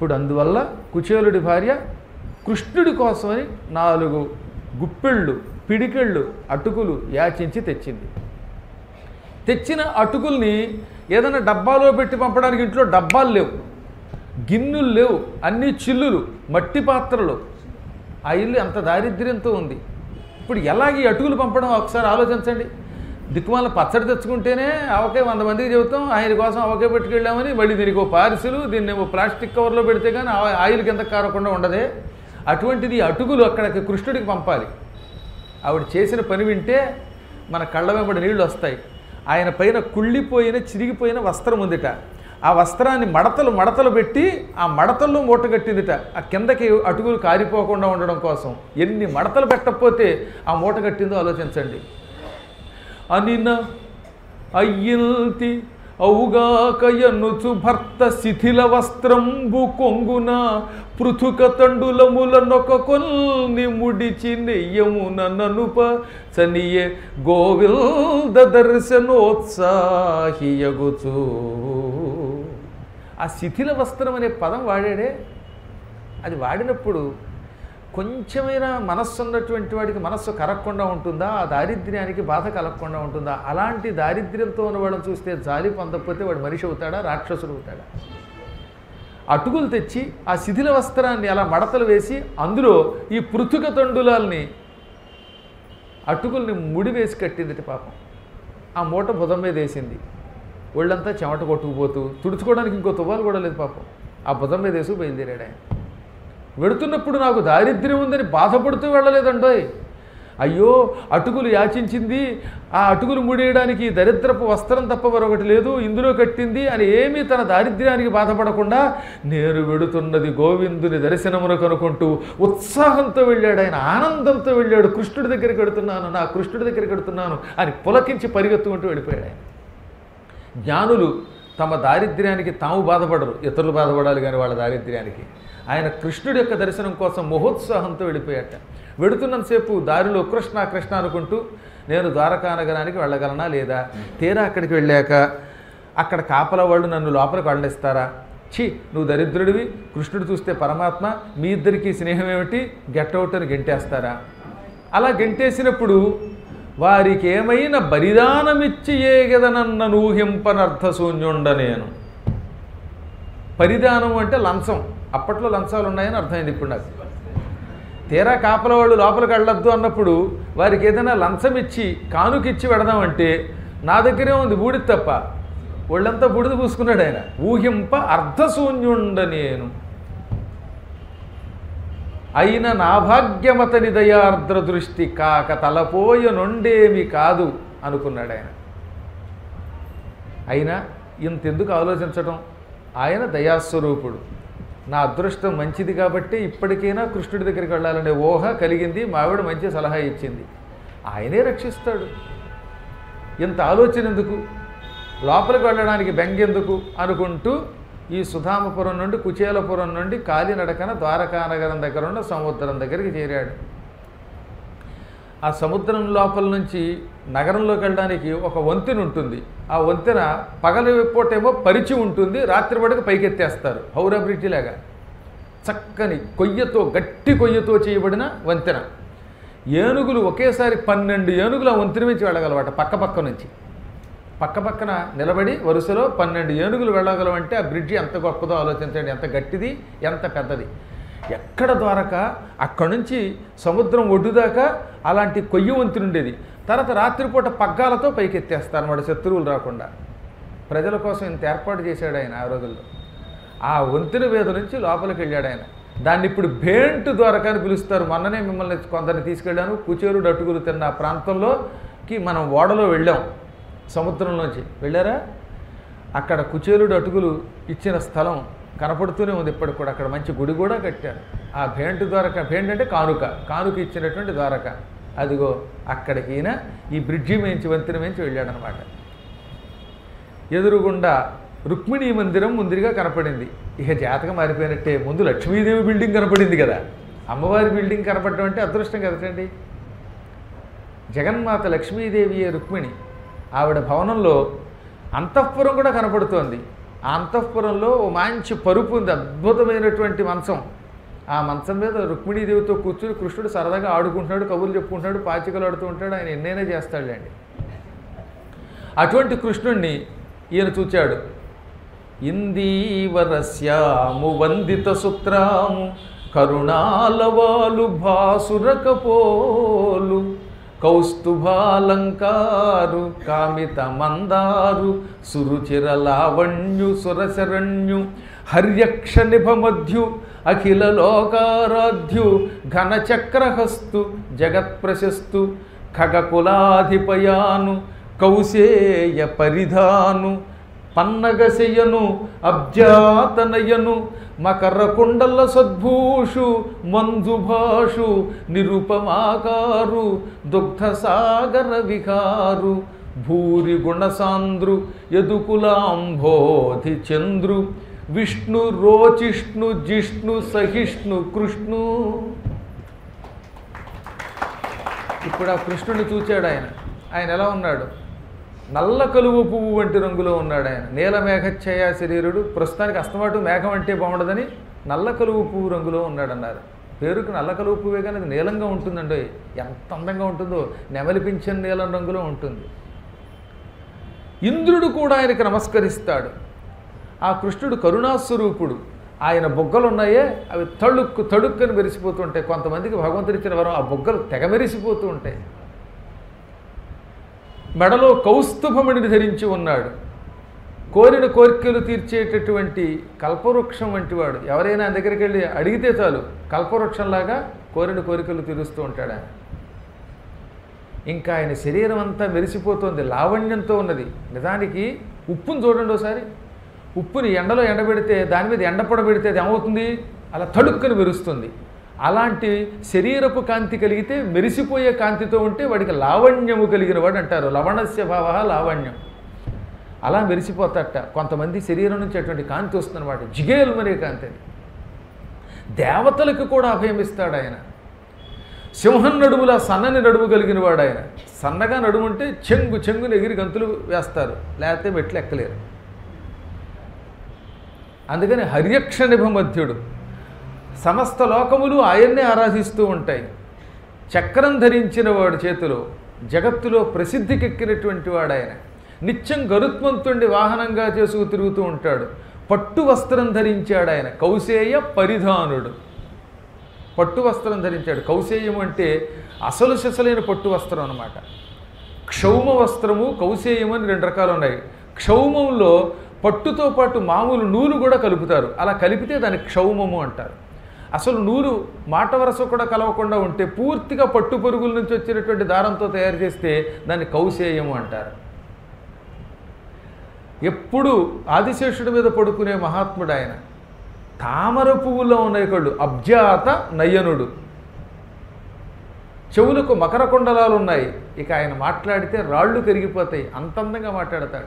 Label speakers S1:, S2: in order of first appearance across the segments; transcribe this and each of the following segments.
S1: ఇప్పుడు అందువల్ల కుచేలుడి భార్య కృష్ణుడి కోసమని నాలుగు గుప్పెళ్ళు పిడికెళ్ళు అటుకులు యాచించి తెచ్చింది తెచ్చిన అటుకుల్ని ఏదైనా డబ్బాలో పెట్టి పంపడానికి ఇంట్లో డబ్బాలు లేవు గిన్నెలు లేవు అన్ని చిల్లులు మట్టి పాత్రలు ఆ ఇల్లు ఎంత దారిద్ర్యంతో ఉంది ఇప్పుడు ఎలాగ ఈ అటుకులు పంపడం ఒకసారి ఆలోచించండి దిక్కుమాల పచ్చడి తెచ్చుకుంటేనే అవకే వంద మందికి చెబుతాం ఆయన కోసం అవకే పెట్టుకెళ్ళామని మళ్ళీ దీనికి ఓ పార్సిలు దీన్ని ఏమో ప్లాస్టిక్ కవర్లో పెడితే కానీ ఆ- ఆయిల్ కింద కారకుండా ఉండదే అటువంటిది ఈ అటుకులు అక్కడికి కృష్ణుడికి పంపాలి ఆవిడ చేసిన పని వింటే మన కళ్ళ వెంబడి నీళ్లు వస్తాయి ఆయన పైన కుళ్ళిపోయిన చిరిగిపోయిన వస్త్రం ఉందిట ఆ వస్త్రాన్ని మడతలు మడతలు పెట్టి ఆ మడతల్లో మూట కట్టిందిట ఆ కిందకి అటుకులు కారిపోకుండా ఉండడం కోసం ఎన్ని మడతలు పెట్టకపోతే ఆ మూట కట్టిందో ఆలోచించండి అనిన అయ్యింతి అవుగాక ఎన్నుచు భర్త శిథిల వస్త్రంబు కొంగున పృథుక తండులములనొక కొన్ని ముడిచి నెయ్యమున ననుప చనియే గోవిల్ద దర్శనోత్సాహియగుచు ఆ శిథిల వస్త్రం అనే పదం వాడాడే అది వాడినప్పుడు కొంచెమైనా మనస్సు ఉన్నటువంటి వాడికి మనస్సు కరగకుండా ఉంటుందా ఆ దారిద్ర్యానికి బాధ కలగకుండా ఉంటుందా అలాంటి దారిద్ర్యంతో ఉన్న వాళ్ళని చూస్తే జాలి పొందకపోతే వాడు మనిషి అవుతాడా రాక్షసుడు అవుతాడా అటుకులు తెచ్చి ఆ శిథిల వస్త్రాన్ని అలా మడతలు వేసి అందులో ఈ పృథుక తండులాల్ని అటుకుల్ని ముడి వేసి కట్టిందిట పాపం ఆ మూట భుజం మీద వేసింది ఒళ్ళంతా చెమట కొట్టుకుపోతూ తుడుచుకోవడానికి ఇంకో తువ్వాలు కూడా లేదు పాపం ఆ భుజం మీద వేసి బయలుదేరాడు ఆయన వెడుతున్నప్పుడు నాకు దారిద్ర్యం ఉందని బాధపడుతూ వెళ్ళలేదండోయ్ అయ్యో అటుకులు యాచించింది ఆ అటుకులు ముడియడానికి దరిద్రపు వస్త్రం తప్ప మరొకటి లేదు ఇందులో కట్టింది అని ఏమీ తన దారిద్ర్యానికి బాధపడకుండా నేను వెడుతున్నది గోవిందుని దర్శనమును కనుకుంటూ ఉత్సాహంతో వెళ్ళాడు ఆయన ఆనందంతో వెళ్ళాడు కృష్ణుడి దగ్గరికి వెడుతున్నాను నా కృష్ణుడి దగ్గరికి వెడుతున్నాను అని పులకించి పరిగెత్తుకుంటూ వెళ్ళిపోయాడు ఆయన జ్ఞానులు తమ దారిద్ర్యానికి తాము బాధపడరు ఇతరులు బాధపడాలి కానీ వాళ్ళ దారిద్ర్యానికి ఆయన కృష్ణుడి యొక్క దర్శనం కోసం మహోత్సాహంతో వెళ్ళిపోయాట వెడుతున్నంతసేపు దారిలో కృష్ణ కృష్ణ అనుకుంటూ నేను ద్వారకా నగరానికి వెళ్ళగలనా లేదా తీరా అక్కడికి వెళ్ళాక అక్కడ కాపల వాళ్ళు నన్ను లోపలికి వెళ్ళిస్తారా ఛీ నువ్వు దరిద్రుడివి కృష్ణుడు చూస్తే పరమాత్మ మీ ఇద్దరికి స్నేహం ఏమిటి గెట్ అవుట్ అని గెంటేస్తారా అలా గెంటేసినప్పుడు వారికి ఏమైనా బలిదానమిచ్చి ఏగదనన్న నూహింపనర్థ శూన్యుండ నేను పరిధానం అంటే లంచం అప్పట్లో లంచాలు ఉన్నాయని అర్థమైంది ఇప్పుడు నాకు తీరా కాపల వాళ్ళు లోపలికి వెళ్ళొద్దు అన్నప్పుడు వారికి ఏదైనా లంచం ఇచ్చి కానుకిచ్చి వెడదామంటే నా దగ్గరే ఉంది బూడిద తప్ప ఒళ్ళంతా బూడిద పూసుకున్నాడు ఆయన ఊహింప అర్ధశూన్యుండ నేను అయిన నా భాగ్యమతని దయార్ద్ర దృష్టి కాక తలపోయ నుండేమి కాదు అనుకున్నాడు ఆయన అయినా ఇంతెందుకు ఆలోచించడం ఆయన దయాస్వరూపుడు నా అదృష్టం మంచిది కాబట్టి ఇప్పటికైనా కృష్ణుడి దగ్గరికి వెళ్ళాలనే ఊహ కలిగింది మావిడ మంచి సలహా ఇచ్చింది ఆయనే రక్షిస్తాడు ఇంత ఆలోచన ఎందుకు లోపలికి వెళ్ళడానికి బెంగెందుకు అనుకుంటూ ఈ సుధామపురం నుండి కుచేలపురం నుండి కాలినడకన ద్వారకానగరం దగ్గర ఉన్న సముద్రం దగ్గరికి చేరాడు ఆ సముద్రం లోపల నుంచి నగరంలోకి వెళ్ళడానికి ఒక వంతెన ఉంటుంది ఆ వంతెన పగలి పూటేమో పరిచి ఉంటుంది రాత్రి పడక పైకెత్తేస్తారు హౌరా బ్రిడ్జి లాగా చక్కని కొయ్యతో గట్టి కొయ్యతో చేయబడిన వంతెన ఏనుగులు ఒకేసారి పన్నెండు ఏనుగులు ఆ వంతెన నుంచి వెళ్ళగలవాట పక్క పక్క నుంచి పక్క పక్కన నిలబడి వరుసలో పన్నెండు ఏనుగులు వెళ్ళగలవంటే ఆ బ్రిడ్జి ఎంత గొప్పదో ఆలోచించండి ఎంత గట్టిది ఎంత పెద్దది ఎక్కడ ద్వారక అక్కడి నుంచి సముద్రం ఒడ్డు దాకా అలాంటి కొయ్యి వంతెన ఉండేది తర్వాత రాత్రిపూట పగ్గాలతో పైకెత్తేస్తారు మన శత్రువులు రాకుండా ప్రజల కోసం ఇంత ఏర్పాటు చేశాడు ఆయన ఆ రోజుల్లో ఆ వంతెన మీద నుంచి లోపలికి వెళ్ళాడు ఆయన దాన్ని ఇప్పుడు భేంటు ద్వారకా అని పిలుస్తారు మొన్ననే మిమ్మల్ని కొందరిని తీసుకెళ్ళాను కుచేరుడు అటుకులు తిన్న ఆ ప్రాంతంలోకి మనం ఓడలో వెళ్ళాం సముద్రంలోంచి వెళ్ళారా అక్కడ కుచేలుడు అటుకులు ఇచ్చిన స్థలం కనపడుతూనే ఉంది ఇప్పటికి కూడా అక్కడ మంచి గుడి కూడా కట్టారు ఆ భేంటు ద్వారక భేంట్ అంటే కానుక కానుక ఇచ్చినటువంటి ద్వారక అదిగో అక్కడికి ఈయన ఈ బ్రిడ్జి మేంచి వంతెన మేంచి వెళ్ళాడనమాట ఎదురుగుండా రుక్మిణీ మందిరం ముందుగా కనపడింది ఇక జాతకం మారిపోయినట్టే ముందు లక్ష్మీదేవి బిల్డింగ్ కనపడింది కదా అమ్మవారి బిల్డింగ్ కనపడటం అంటే అదృష్టం కదటండి జగన్మాత లక్ష్మీదేవియే రుక్మిణి ఆవిడ భవనంలో అంతఃపురం కూడా కనపడుతోంది ఆ అంతఃపురంలో ఓ మంచి పరుపు ఉంది అద్భుతమైనటువంటి మంచం ఆ మంచం మీద రుక్మిణీదేవితో కూర్చుని కృష్ణుడు సరదాగా ఆడుకుంటున్నాడు కబుర్లు చెప్పుకుంటున్నాడు పాచికలు ఆడుతూ ఉంటాడు ఆయన ఎన్నైనా చేస్తాడులేండి అటువంటి కృష్ణుణ్ణి ఈయన చూచాడు ఇందీవరస్యాము వందిత సుత్రాము కరుణాలవాలు భాసురకపోలు కౌస్తుభాలంకారు కామిత మందారు సురుచిర లావణ్యు సురశరణ్యు హర్యక్ష నిభమధ్యు అఖిల లోకారాధ్యు ఘనచక్రహస్తు జగత్ప్రశస్తు ఖగకులాధిపయాను కౌసేయ పరిధాను పన్నగశయను అబ్జాతనయను మకర కుండల సద్భూషు మంజుభాషు నిరుపమాకారు దుగ్ధసాగర విహారు భూరి గుణసాంద్రు యదుకులాంబోధి చంద్రు విష్ణు రోచిష్ణు జిష్ణు సహిష్ణు కృష్ణు ఇప్పుడు ఆ కృష్ణుని చూచాడు ఆయన ఆయన ఎలా ఉన్నాడు నల్ల కలువ పువ్వు వంటి రంగులో ఉన్నాడు ఆయన నీల మేఘఛయ శరీరుడు ప్రస్తుతానికి అస్తమాటు మేఘం అంటే బాగుండదని నల్ల కలువ పువ్వు రంగులో ఉన్నాడన్నారు పేరుకు నల్ల కలువ పువ్వే కానీ అది నీలంగా ఉంటుందండి ఎంత అందంగా ఉంటుందో నెమలిపించిన నీలం రంగులో ఉంటుంది ఇంద్రుడు కూడా ఆయనకు నమస్కరిస్తాడు ఆ కృష్ణుడు కరుణాస్వరూపుడు ఆయన బొగ్గలు ఉన్నాయే అవి తళుక్కు తడుక్కని మెరిసిపోతూ ఉంటాయి కొంతమందికి భగవంతుడు ఇచ్చిన వరం ఆ బొగ్గలు తెగ మెరిసిపోతూ ఉంటాయి మెడలో కౌస్తుభమణిని ధరించి ఉన్నాడు కోరిన కోరికలు తీర్చేటటువంటి కల్పవృక్షం వంటివాడు ఎవరైనా ఆయన దగ్గరికి వెళ్ళి అడిగితే చాలు కల్పవృక్షంలాగా కోరిన కోరికలు తీరుస్తూ ఉంటాడు ఆయన ఇంకా ఆయన శరీరం అంతా మెరిసిపోతుంది లావణ్యంతో ఉన్నది నిజానికి ఉప్పును చూడండి ఒకసారి ఉప్పుని ఎండలో ఎండబెడితే దాని మీద ఎండ పొడబెడితే అది ఏమవుతుంది అలా తడుక్కని మెరుస్తుంది అలాంటి శరీరపు కాంతి కలిగితే మెరిసిపోయే కాంతితో ఉంటే వాడికి లావణ్యము కలిగిన వాడు అంటారు లవణస్య భావ లావణ్యం అలా మెరిసిపోతాట కొంతమంది శరీరం నుంచి అటువంటి కాంతి వస్తుందన్నమాట జిగేల్మనే కాంతి అది దేవతలకు కూడా అభయమిస్తాడు ఆయన సింహం నడుములా సన్నని నడుము కలిగిన వాడు ఆయన సన్నగా నడుము ఉంటే చెంగు చెంగుని ఎగిరి గంతులు వేస్తారు లేకపోతే మెట్లు ఎక్కలేరు అందుకని హర్యక్ష నిభమధ్యుడు సమస్త లోకములు ఆయన్నే ఆరాధిస్తూ ఉంటాయి చక్రం ధరించిన వాడు చేతిలో జగత్తులో ప్రసిద్ధికెక్కినటువంటి వాడు ఆయన నిత్యం గరుత్మంతుణ్ణి వాహనంగా చేసుకు తిరుగుతూ ఉంటాడు పట్టు వస్త్రం ధరించాడు ఆయన కౌసేయ పరిధానుడు పట్టు వస్త్రం ధరించాడు కౌసేయం అంటే అసలు సిసలైన పట్టు వస్త్రం అన్నమాట క్షౌమ వస్త్రము కౌసేయం అని రెండు రకాలు ఉన్నాయి క్షౌమంలో పట్టుతో పాటు మామూలు నూలు కూడా కలుపుతారు అలా కలిపితే దాన్ని క్షౌమము అంటారు అసలు నూలు మాట వరస కూడా కలవకుండా ఉంటే పూర్తిగా పట్టు పరుగుల నుంచి వచ్చినటువంటి దారంతో తయారు చేస్తే దాన్ని కౌసేయము అంటారు ఎప్పుడు ఆదిశేషుడి మీద పడుకునే మహాత్ముడు ఆయన తామర పువ్వులో ఉన్నాయి కళ్ళు అబ్జాత నయనుడు చెవులకు మకర కుండలాలు ఉన్నాయి ఇక ఆయన మాట్లాడితే రాళ్ళు కరిగిపోతాయి అంత అందంగా మాట్లాడతాడు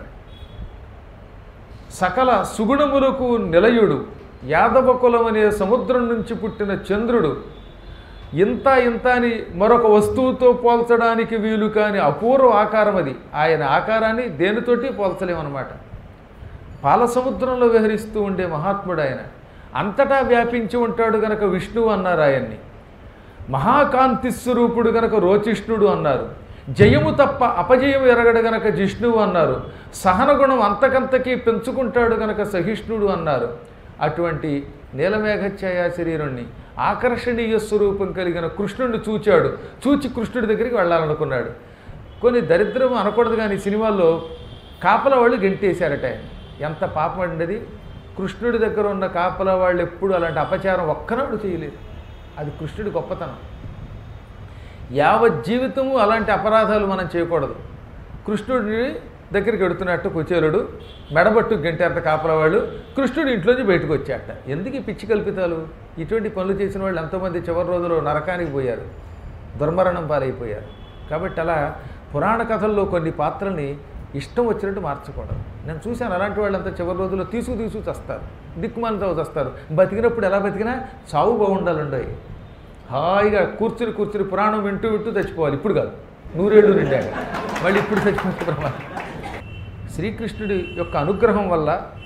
S1: సకల సుగుణములకు నిలయుడు యాదవ కులం అనే సముద్రం నుంచి పుట్టిన చంద్రుడు ఇంత ఇంత అని మరొక వస్తువుతో పోల్చడానికి వీలు కాని అపూర్వ ఆకారం అది ఆయన ఆకారాన్ని దేనితోటి పోల్చలేమన్నమాట పాల సముద్రంలో విహరిస్తూ ఉండే మహాత్ముడు ఆయన అంతటా వ్యాపించి ఉంటాడు గనక విష్ణువు అన్నారు ఆయన్ని మహాకాంతి స్వరూపుడు గనక రోచిష్ణుడు అన్నారు జయము తప్ప అపజయం ఎరగడు గనక జిష్ణువు అన్నారు సహనగుణం అంతకంతకీ పెంచుకుంటాడు గనక సహిష్ణుడు అన్నారు అటువంటి నీలమేఘఛాయ శరీరుణ్ణి ఆకర్షణీయ స్వరూపం కలిగిన కృష్ణుడిని చూచాడు చూచి కృష్ణుడి దగ్గరికి వెళ్ళాలనుకున్నాడు కొన్ని దరిద్రం అనకూడదు కానీ సినిమాల్లో కాపల వాళ్ళు గెంటేశారట ఆయన. ఎంత పాపం అండి కృష్ణుడి దగ్గర ఉన్న కాపల వాళ్ళు ఎప్పుడు అలాంటి అపచారం ఒక్కనాడు చేయలేదు అది కృష్ణుడి గొప్పతనం యావత్ జీవితము అలాంటి అపరాధాలు మనం చేయకూడదు కృష్ణుడిని దగ్గరికి వెడుతున్నట్టు కుచేలుడు మెడబట్టు గంటారట కాపల వాళ్ళు కృష్ణుడు ఇంట్లోంచి బయటకు వచ్చాట ఎందుకు ఈ పిచ్చి కల్పితాలు ఇటువంటి పనులు చేసిన వాళ్ళు ఎంతోమంది చివరి రోజుల్లో నరకానికి పోయారు దుర్మరణం పాలైపోయారు కాబట్టి అలా పురాణ కథల్లో కొన్ని పాత్రల్ని ఇష్టం వచ్చినట్టు మార్చకూడదు నేను చూశాను అలాంటి వాళ్ళంతా చివరి రోజుల్లో తీసుకు తీసుకు చస్తారు దిక్కుమాలతో చస్తారు బతికినప్పుడు ఎలా బతికినా చావు బాగుండాలండోయ్ హాయిగా కూర్చుని కూర్చుని పురాణం వింటూ వింటూ చచ్చిపోవాలి ఇప్పుడు కాదు నూరేళ్ళు నిండాక మళ్ళీ ఇప్పుడు చచ్చిపోతే ప్రమాదం శ్రీకృష్ణుడి యొక్క అనుగ్రహం వల్ల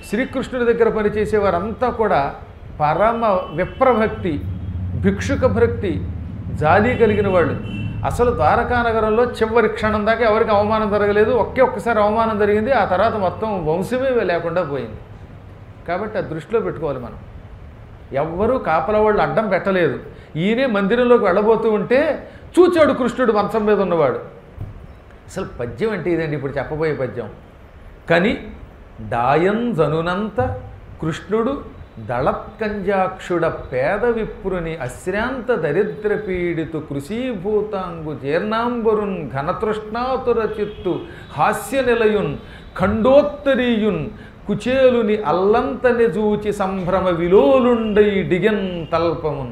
S1: శ్రీకృష్ణుడి దగ్గర పనిచేసే వారంతా కూడా పరమ విప్రభక్తి భిక్షుక భక్తి జాలి కలిగిన వాళ్ళు అసలు ద్వారకా నగరంలో చివరి క్షణం దాకా ఎవరికి అవమానం జరగలేదు ఒకే ఒక్కసారి అవమానం జరిగింది ఆ తర్వాత మొత్తం వంశమే లేకుండా పోయింది కాబట్టి ఆ దృష్టిలో పెట్టుకోవాలి మనం ఎవ్వరూ కాపల వాళ్ళు అడ్డం పెట్టలేదు ఈయనే మందిరంలోకి వెళ్ళబోతూ ఉంటే చూచాడు కృష్ణుడు మంచం మీద ఉన్నవాడు అసలు పద్యం అంటే ఇదండి ఇప్పుడు చెప్పబోయే పద్యం కానీ డాయం జనునంత కృష్ణుడు దళత్కంజాక్షుడ పేద విప్రుని అశ్రాంత దరిద్ర పీడితు కృషీభూతాంగు జీర్ణాంబరున్ ఘనతృష్ణాతుర చిత్తు హాస్య నిలయున్ ఖండోత్తరీయున్ కుచేలుని అల్లంతని జూచి సంభ్రమ విలోలుండై డిగన్ తల్పమున్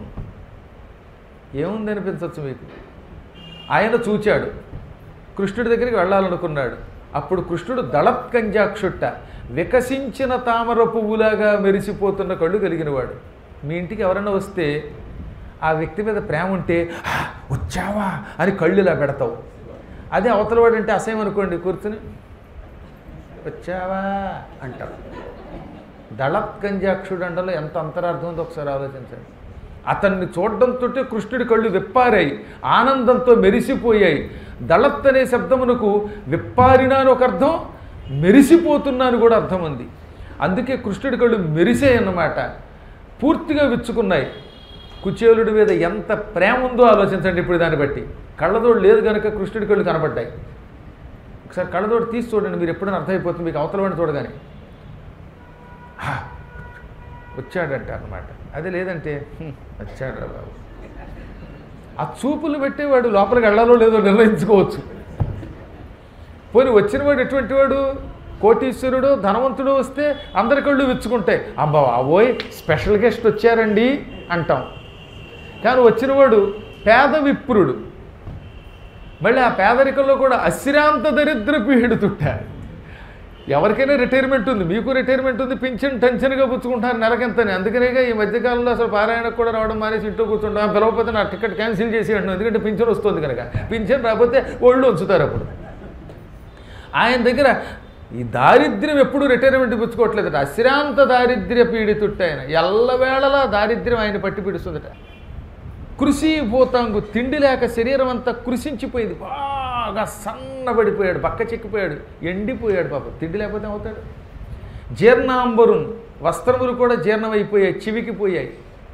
S1: ఏముంది అనిపించవచ్చు మీకు ఆయన చూచాడు కృష్ణుడి దగ్గరికి వెళ్ళాలనుకున్నాడు అప్పుడు కృష్ణుడు దళత్కంజాక్షుట్ట వికసించిన తామర పువ్వులాగా మెరిసిపోతున్న కళ్ళు కలిగినవాడు మీ ఇంటికి ఎవరైనా వస్తే ఆ వ్యక్తి మీద ప్రేమ ఉంటే "ఆ, వచ్చావా అని కళ్ళు ఇలా పెడతావు అదే అవతలవాడు అంటే అసహ్యం అనుకోండి కూర్చుని వచ్చావా అంటారు దళత్కంజాక్షుడు అండలో ఎంత అంతరార్థం ఉందో ఒకసారి ఆలోచించండి అతన్ని చూడడంతో కృష్ణుడి కళ్ళు విప్పారాయి ఆనందంతో మెరిసిపోయాయి దళత్ అనే శబ్దమునకు విప్పారిన అని ఒక అర్థం మెరిసిపోతున్నా అని కూడా అర్థం ఉంది అందుకే కృష్ణుడి కళ్ళు మెరిసాయి అన్నమాట పూర్తిగా విచ్చుకున్నాయి కుచేలుడి మీద ఎంత ప్రేమ ఉందో ఆలోచించండి ఇప్పుడు దాన్ని బట్టి కళ్ళతోడు లేదు కనుక కృష్ణుడి కళ్ళు కనబడ్డాయి ఒకసారి కళ్ళతోడు తీసి చూడండి మీరు ఎప్పుడైనా అర్థమైపోతుంది మీకు అవతల వాడిని చూడగానే "హా, వచ్చాడంట అన్నమాట అది లేదంటే "హ్మ్, వచ్చాడు రా బాబు ఆ చూపులు పెట్టేవాడు లోపలికి వెళ్ళాలో లేదో నిర్ణయించుకోవచ్చు పోనీ వచ్చినవాడు ఎటువంటి వాడు కోటీశ్వరుడు ధనవంతుడు వస్తే అందరి కళ్ళు విచ్చుకుంటాయి అబ్బా అవోయ్ స్పెషల్ గెస్ట్ వచ్చారండి అంటాం కానీ వచ్చినవాడు పేద విప్రుడు మళ్ళీ ఆ పేదరికంలో కూడా అశ్రాంత దరిద్ర పీడుతుట్ట ఎవరికైనా రిటైర్మెంట్ ఉంది మీకు రిటైర్మెంట్ ఉంది పింఛన్ టెన్షన్గా పుచ్చుకుంటారు నెలకెంతని అందుకనేగా ఈ మధ్యకాలంలో అసలు పారాయణకు కూడా రావడం మానేసి ఇంట్లో కూర్చుంటాం పిలవకపోతే నా టికెట్ క్యాన్సిల్ చేసి అంటున్నాం ఎందుకంటే పింఛన్ వస్తుంది కనుక పింఛన్ రాకపోతే ఒళ్ళు ఉంచుతారు అప్పుడు ఆయన దగ్గర ఈ దారిద్ర్యం ఎప్పుడు రిటైర్మెంట్ పుచ్చుకోవట్లేదట అశ్రాంత దారిద్ర్య పీడితుట్ట ఆయన ఎల్లవేళలా దారిద్ర్యం ఆయన పట్టి పీడిస్తుందట కృషి భూతాంగు తిండి లేక శరీరం అంతా కృషించిపోయింది బాగా సన్నబడిపోయాడు పక్క చెక్కిపోయాడు ఎండిపోయాడు పాపం తిండి లేకపోతే అవుతాడు జీర్ణాంబరున్ వస్త్రములు కూడా జీర్ణమైపోయాయి చివికిపోయాయి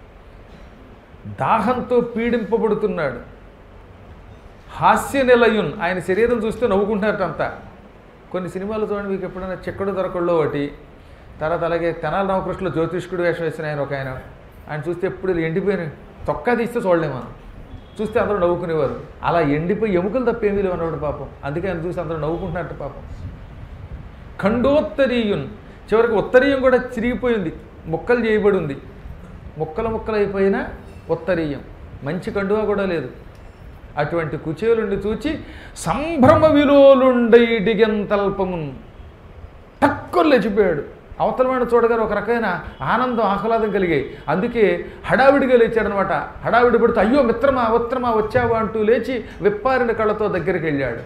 S1: దాహంతో పీడింపబడుతున్నాడు హాస్య నిలయున్ ఆయన శరీరం చూస్తే నవ్వుకుంటున్నారట అంతా కొన్ని సినిమాలు చూడండి మీకు ఎప్పుడైనా చెక్కడు దొరకల్లో ఒకటి తర్వాత అలాగే తెనాలి రామకృష్ణలో జ్యోతిష్కుడు వేషం వేసిన ఆయన ఒక ఆయన ఆయన చూస్తే ఎప్పుడు ఇలా ఎండిపోయిన తొక్క తీస్తే చూడలేము మనం చూస్తే అందరూ నవ్వుకునేవారు అలా ఎండిపోయి ఎముకలు తప్ప ఏమీ లేవు అన్నవాడు పాపం అందుకే ఆయన చూసి అందరూ నవ్వుకుంటున్నట్టు పాపం ఖండోత్తరీయున్ చివరికి ఉత్తరీయం కూడా చిరిగిపోయింది ముక్కలు చేయబడి ఉంది ముక్కలు ముక్కలు అయిపోయిన ఉత్తరీయం మంచి కండువా కూడా లేదు అటువంటి కుచేలుండి చూచి సంభ్రమ విలోలుండై డిగంతల్పమున్ తక్కువ లేచిపోయాడు అవతల వాడిని చూడగానే ఒక రకమైన ఆనందం ఆహ్లాదం కలిగాయి అందుకే హడావిడిగా లేచాడనమాట హడావిడి పడుతూ అయ్యో మిత్రమా ఉత్తరమా వచ్చావా అంటూ లేచి విప్పారిన కళ్ళతో దగ్గరికి వెళ్ళాడు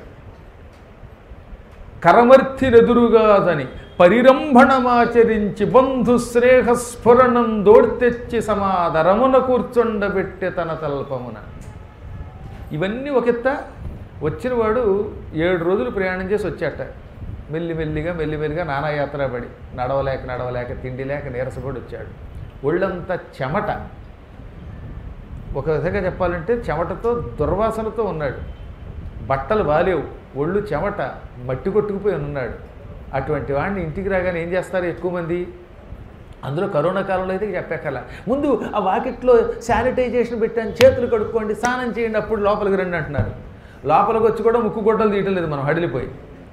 S1: కరమర్తినెదురుగాదని పరిరంభణమాచరించి బంధు శ్రేహ స్ఫురణం దోడ్తెచ్చి సమాదరమున కూర్చుండబెట్టె తన తల్పమున ఇవన్నీ ఒకెత్త వచ్చినవాడు ఏడు రోజులు ప్రయాణం చేసి వచ్చాట మెల్లిమెల్లిగా మెల్లిమెల్లిగా నానాయాత్ర పడి నడవలేక నడవలేక తిండి లేక నీరసపడి వచ్చాడు ఒళ్ళంతా చెమట ఒక విధంగా చెప్పాలంటే చెమటతో దుర్వాసనతో ఉన్నాడు బట్టలు బాలేవు ఒళ్ళు చెమట మట్టి కొట్టుకుపోయి ఉన్నాడు అటువంటి వాడిని ఇంటికి రాగానే ఏం చేస్తారు ఎక్కువ మంది అందులో కరోనా కాలంలో అయితే చెప్పక్కల ముందు ఆ వాకిట్లో శానిటైజేషన్ పెట్టాను చేతులు కడుక్కోండి స్నానం చేయండి అప్పుడు లోపలికి రండి అంటున్నారు లోపలికి వచ్చి కూడా ముక్కు గొడ్డలు తీయటం లేదు మనం హడిలిపోయి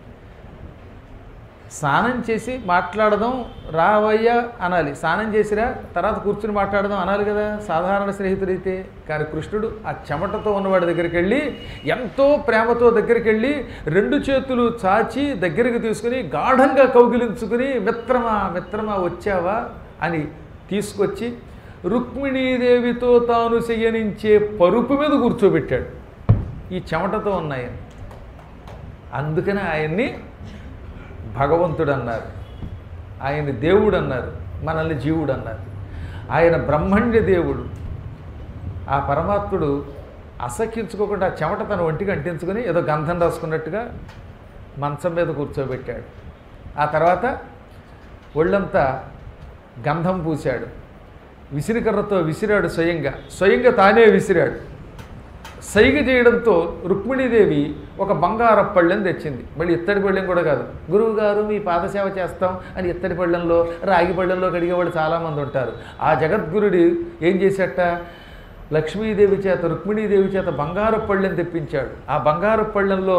S1: స్నానం చేసి మాట్లాడదాం రావయ్యా అనాలి స్నానం చేసిరా తర్వాత కూర్చుని మాట్లాడదాం అనాలి కదా సాధారణ స్నేహితుడైతే కానీ కృష్ణుడు ఆ చెమటతో ఉన్నవాడి దగ్గరికి వెళ్ళి ఎంతో ప్రేమతో దగ్గరికి వెళ్ళి రెండు చేతులు చాచి దగ్గరికి తీసుకుని గాఢంగా కౌగిలించుకుని మిత్రమా మిత్రమా వచ్చావా అని తీసుకొచ్చి రుక్మిణీదేవితో తాను చెయ్యనించే పరుపు మీద కూర్చోబెట్టాడు ఈ చెమటతో ఉన్నాయని అందుకనే ఆయన్ని భగవంతుడు అన్నారు ఆయన దేవుడు అన్నారు మనల్ని జీవుడు అన్నారు ఆయన బ్రహ్మణ్య దేవుడు ఆ పరమాత్ముడు అసఖ్యించుకోకుండా ఆ చెమట తన ఒంటికి అంటించుకొని ఏదో గంధం రాసుకున్నట్టుగా మంచం మీద కూర్చోబెట్టాడు ఆ తర్వాత ఒళ్ళంతా గంధం పూశాడు విసిరికర్రతో విసిరాడు స్వయంగా స్వయంగా తానే విసిరాడు సైగ చేయడంతో రుక్మిణీదేవి ఒక బంగార పళ్ళెం తెచ్చింది మళ్ళీ ఇత్తడి పళ్ళెం కూడా కాదు గురువు గారు మీ పాదసేవ చేస్తాం అని ఇత్తడి పళ్ళెంలో రాగి పళ్ళెంలో కడిగేవాళ్ళు చాలామంది ఉంటారు ఆ జగద్గురుడు ఏం చేశాట లక్ష్మీదేవి చేత రుక్మిణీదేవి చేత బంగారు పళ్ళెం తెప్పించాడు ఆ బంగారు పళ్ళెంలో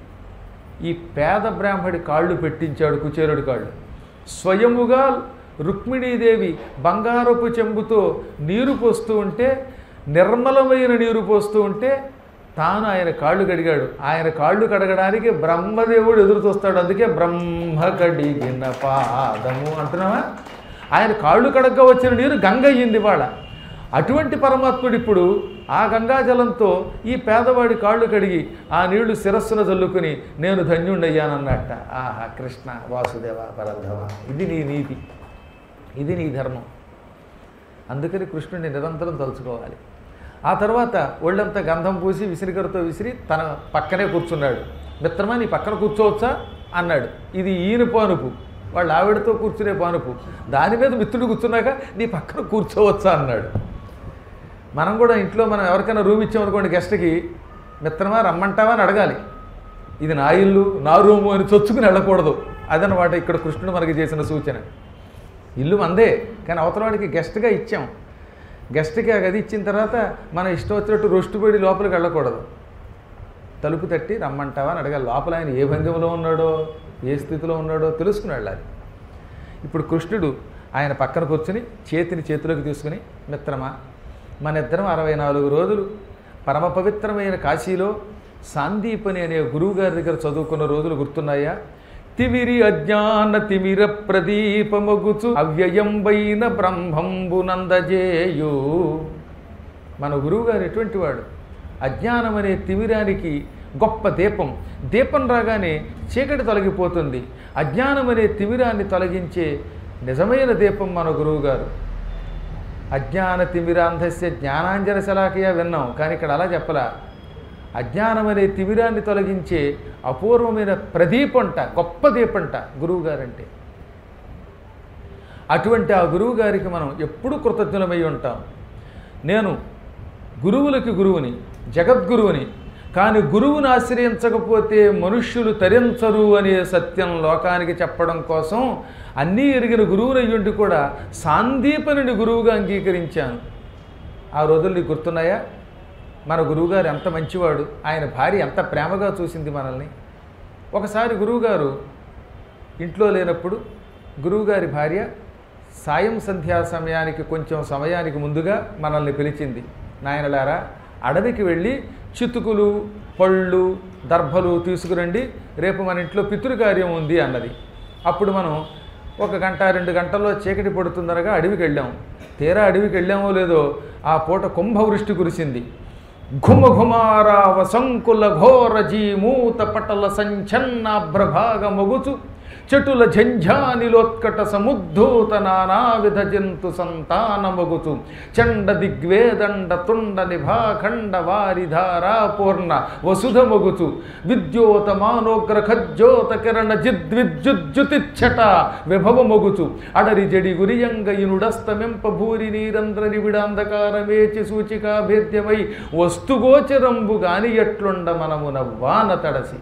S1: ఈ పేద బ్రాహ్మడి కాళ్ళు పెట్టించాడు కుచేరుడి కాళ్ళు స్వయముగా రుక్మిణీదేవి బంగారపు చెంబుతో నీరు పోస్తూ ఉంటే నిర్మలమైన నీరు పోస్తూ ఉంటే తాను ఆయన కాళ్ళు కడిగాడు ఆయన కాళ్ళు కడగడానికి బ్రహ్మదేవుడు ఎదురు చూస్తాడు అందుకే బ్రహ్మ కడిగిన పాదము అంటున్నావా ఆయన కాళ్ళు కడగ వచ్చిన నీరు గంగ అయ్యింది వాళ్ళ అటువంటి పరమాత్ముడు ఇప్పుడు ఆ గంగాజలంతో ఈ పేదవాడి కాళ్ళు కడిగి ఆ నీళ్లు శిరస్సున చల్లుకుని నేను ధన్యుండయ్యానన్నట్ట ఆహా కృష్ణ వాసుదేవ పరధవ ఇది నీ నీతి ఇది నీ ధర్మం అందుకని కృష్ణుడిని నిరంతరం తలుచుకోవాలి ఆ తర్వాత ఒళ్ళంతా గంధం పూసి విసిరికరతో విసిరి తన పక్కనే కూర్చున్నాడు మిత్రమా నీ పక్కన కూర్చోవచ్చా అన్నాడు ఇది ఈయన పానుపు వాళ్ళ ఆవిడతో కూర్చునే పానుపు దాని మీద మిత్రుడు కూర్చున్నాక నీ పక్కన కూర్చోవచ్చా అన్నాడు మనం కూడా ఇంట్లో మనం ఎవరికైనా రూమ్ ఇచ్చామనుకోండి గెస్ట్కి మిత్రమా రమ్మంటావా అని అడగాలి ఇది నా ఇల్లు నా రూము అని చొచ్చుకుని వెళ్ళకూడదు అదనమాట ఇక్కడ కృష్ణుడు మనకి చేసిన సూచన ఇల్లు మందే కానీ అవతలవాడికి గెస్ట్గా ఇచ్చాం గెస్ట్కి ఆ గది ఇచ్చిన తర్వాత మనం ఇష్టం వచ్చినట్టు రొష్టుపడి లోపలికి వెళ్ళకూడదు తలుపు తట్టి రమ్మంటావా అని అడగాలి లోపల ఆయన ఏ భంగిమలో ఉన్నాడో ఏ స్థితిలో ఉన్నాడో తెలుసుకుని వెళ్ళాలి ఇప్పుడు కృష్ణుడు ఆయన పక్కన కూర్చుని చేతిని చేతిలోకి తీసుకుని మిత్రమా మన ఇద్దరం అరవై నాలుగు రోజులు పరమ పవిత్రమైన కాశీలో సాందీపని అనే గురువుగారి దగ్గర చదువుకున్న రోజులు గుర్తున్నాయా తిమిరి అజ్ఞాన తిమిర ప్రదీపమగుచు అవ్యయంబైన బ్రహ్మంబునందజేయు మన గురువుగారు ఎటువంటి వాడు అజ్ఞానం అనే తిమిరానికి గొప్ప దీపం దీపం రాగానే చీకటి తొలగిపోతుంది అజ్ఞానం అనే తిమిరాన్ని తొలగించే నిజమైన దీపం మన గురువుగారు అజ్ఞాన తిమిరాంధస్య జ్ఞానాంజన శలాకయ విన్నాం కానీ ఇక్కడ అలా చెప్పలా అజ్ఞానం అనే తిమిరాన్ని తొలగించే అపూర్వమైన ప్రదీపంట గొప్ప దీపంట గురువుగారంటే అటువంటి ఆ గురువు గారికి మనం ఎప్పుడూ కృతజ్ఞులమై ఉంటాం నేను గురువులకి గురువుని జగద్గురువుని కానీ గురువుని ఆశ్రయించకపోతే మనుష్యులు తరించరు అనే సత్యం లోకానికి చెప్పడం కోసం అన్నీ ఎరిగిన గురువునయ్యుండి కూడా సాందీపనిని గురువుగా అంగీకరించాను ఆ రోజులు నీకు గుర్తున్నాయా మన గురువుగారు ఎంత మంచివాడు ఆయన భార్య ఎంత ప్రేమగా చూసింది మనల్ని ఒకసారి గురువుగారు ఇంట్లో లేనప్పుడు గురువుగారి భార్య సాయం సంధ్యా సమయానికి కొంచెం సమయానికి ముందుగా మనల్ని పిలిచింది నాయనలారా అడవికి వెళ్ళి చితుకులు పళ్ళు దర్భలు తీసుకురండి రేపు మన ఇంట్లో పితృకార్యం ఉంది అన్నది అప్పుడు మనం ఒక గంట రెండు గంటల్లో చీకటి పడుతుందనగా అడవికి వెళ్ళాం తీరా అడవికి వెళ్ళామో లేదో ఆ పూట కుంభవృష్టి కురిసింది ఘుమ ఘుమారావ సంకుల ఘోర జీమూత పటల సంచన్నాభ్రభాగ మొగుచు చెటుల ఝంఝానిలోత్కట సముద్ధూత నానావిధ జంతు సంతానమగుచు చండ దిగ్వేదండ తుండ నిభాఖండ వారిధారా పూర్ణ వసుధ మొగుచు విద్యోత మానోగ్ర ఖజ్జోత కిరణ జిద్విద్యుజ్జుతిచ్చట విభవ మొగుచు అడరి జడి గురియంగ ఇనుడస్తమింప భూరి నీరంధ్ర నివిడాంధకారమేచి సూచికా భేద్యమై వస్తుగోచరంబు గాని ఎట్లుండ మనమున వాన తడసి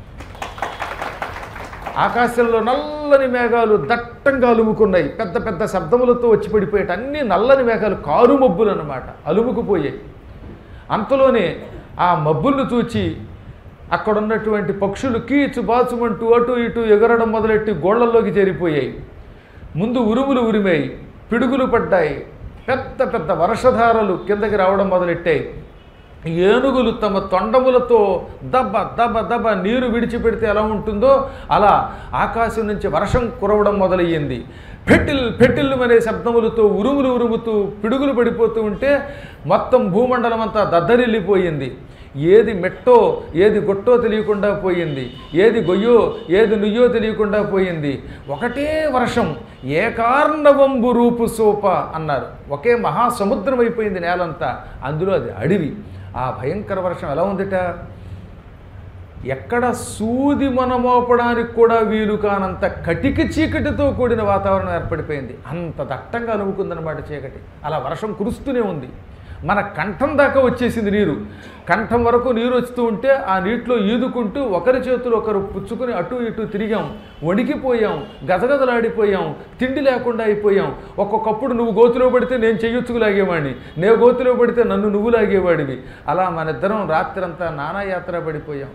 S1: ఆకాశంలో నల్లని మేఘాలు దట్టంగా అలుముకున్నాయి పెద్ద పెద్ద శబ్దములతో వచ్చి పడిపోయేట అన్ని నల్లని మేఘాలు కారు మబ్బులు అన్నమాట అలుముకుపోయాయి అంతలోనే ఆ మబ్బులను చూచి అక్కడ ఉన్నటువంటి పక్షులు కీచు బాచుమంటూ అటు ఇటు ఎగరడం మొదలెట్టి గోళ్లల్లోకి చేరిపోయాయి ముందు ఉరుములు ఉరిమాయి పిడుగులు పడ్డాయి పెద్ద పెద్ద వర్షధారలు కిందకి రావడం మొదలెట్టాయి ఏనుగులు తమ తొండములతో దబ్బ దబ్బ దబ్బ నీరు విడిచిపెడితే ఎలా ఉంటుందో అలా ఆకాశం నుంచి వర్షం కురవడం మొదలయ్యింది ఫెటిల్ ఫెటిల్ అనే శబ్దములతో ఉరుములు ఉరుముతూ పిడుగులు పడిపోతూ ఉంటే మొత్తం భూమండలం అంతా దద్దరిల్లిపోయింది ఏది మెట్టో ఏది గొట్టో తెలియకుండా పోయింది ఏది గొయ్యో ఏది నుయ్యో తెలియకుండా పోయింది ఒకటే వర్షం ఏకార్ణవంబు రూపు సోప అన్నారు ఒకే మహాసముద్రం అయిపోయింది నేలంతా అందులో అది అడవి ఆ భయంకర వర్షం ఎలా ఉందిట ఎక్కడ సూది మనమోపడానికి కూడా వీలు కానంత కటిక చీకటితో కూడిన వాతావరణం ఏర్పడిపోయింది అంత దట్టంగా అలుముకుందనమాట చీకటి అలా వర్షం కురుస్తూనే ఉంది మన కంఠం దాకా వచ్చేసింది నీరు కంఠం వరకు నీరు వస్తూ ఉంటే ఆ నీటిలో ఈదుకుంటూ ఒకరి చేతులు ఒకరు పుచ్చుకొని అటు ఇటు తిరిగాం వణికిపోయాం గజగజలాడిపోయాం తిండి లేకుండా అయిపోయాం ఒక్కొక్కప్పుడు నువ్వు గోతులో పడితే నేను చెయ్యొచ్చుకు లాగేవాడిని నేను గోతులో పడితే నన్ను నువ్వు లాగేవాడివి అలా మనిద్దరం రాత్రంతా నానా యాత్ర పడిపోయాం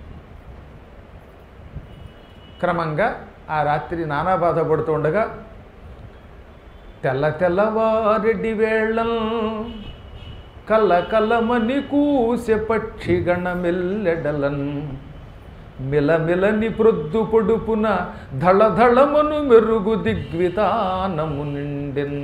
S1: క్రమంగా ఆ రాత్రి నానా బాధపడుతూ ఉండగా తెల్ల తెల్లవారెడ్డి వేళం కల్ల కల్లమని కూసె పక్షి గణమెల్లెడలన్ మిలమిలని ప్రొద్దు పొడుపున ధళధళమను మెరుగు దిగ్వితానము నిండెన్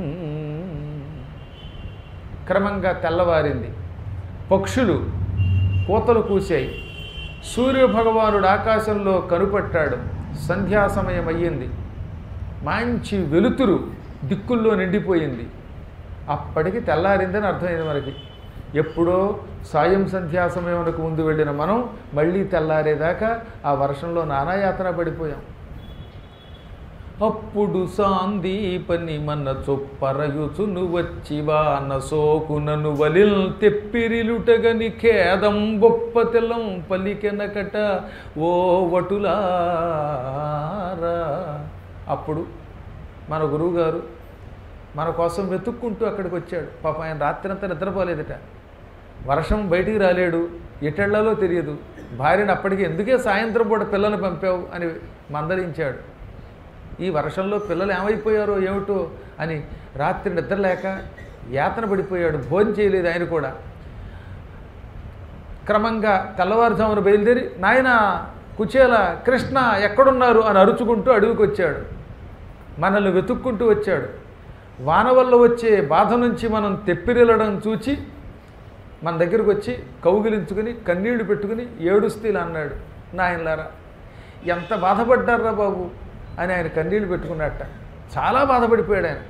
S1: క్రమంగా తెల్లవారింది పక్షులు కోతలు కూశాయి సూర్యభగవానుడు ఆకాశంలో కనుపట్టాడు సంధ్యా సమయం అయ్యింది మంచి వెలుతురు దిక్కుల్లో నిండిపోయింది అప్పటికి తెల్లారిందని అర్థమైంది మనకి ఎప్పుడో సాయం సంధ్యా సమయమునకు ముందు వెళ్ళిన మనం మళ్ళీ తెల్లారేదాకా ఆ వర్షంలో నానాయాతన పడిపోయాం అప్పుడు సాందీపని మన చొప్పరయుచును వచ్చివాన సోకునను వలిల్ తెప్పిరిలుటగని ఖేదం బొప్ప తెల్లం పలికెనకట ఓ వటులారా అప్పుడు మన గురువుగారు మన కోసం వెతుక్కుంటూ అక్కడికి వచ్చాడు పాప ఆయన రాత్రంతా నిద్రపోలేదట వర్షం బయటికి రాలేడు ఎటెళ్లాలో తెలియదు భార్యను అప్పటికి ఎందుకే సాయంత్రం పూట పిల్లల్ని పంపావు అని మందలించాడు ఈ వర్షంలో పిల్లలు ఏమైపోయారో ఏమిటో అని రాత్రి నిద్రలేక యాతన పడిపోయాడు భోజనం చేయలేదు ఆయన కూడా క్రమంగా తెల్లవారుజామున బయలుదేరి నాయన కుచేల కృష్ణ ఎక్కడున్నారు అని అరుచుకుంటూ అడవికి వచ్చాడు మనల్ని వెతుక్కుంటూ వచ్చాడు వాన వల్ల వచ్చే బాధ నుంచి మనం తెప్పిరిల్లడం చూచి మన దగ్గరకు వచ్చి కౌగిలించుకుని కన్నీళ్లు పెట్టుకుని ఏడుస్తూ ఇలా అన్నాడు నాయనలారా ఎంత బాధపడ్డారా బాబు అని ఆయన కన్నీళ్లు పెట్టుకున్నట్ట చాలా బాధపడిపోయాడు ఆయన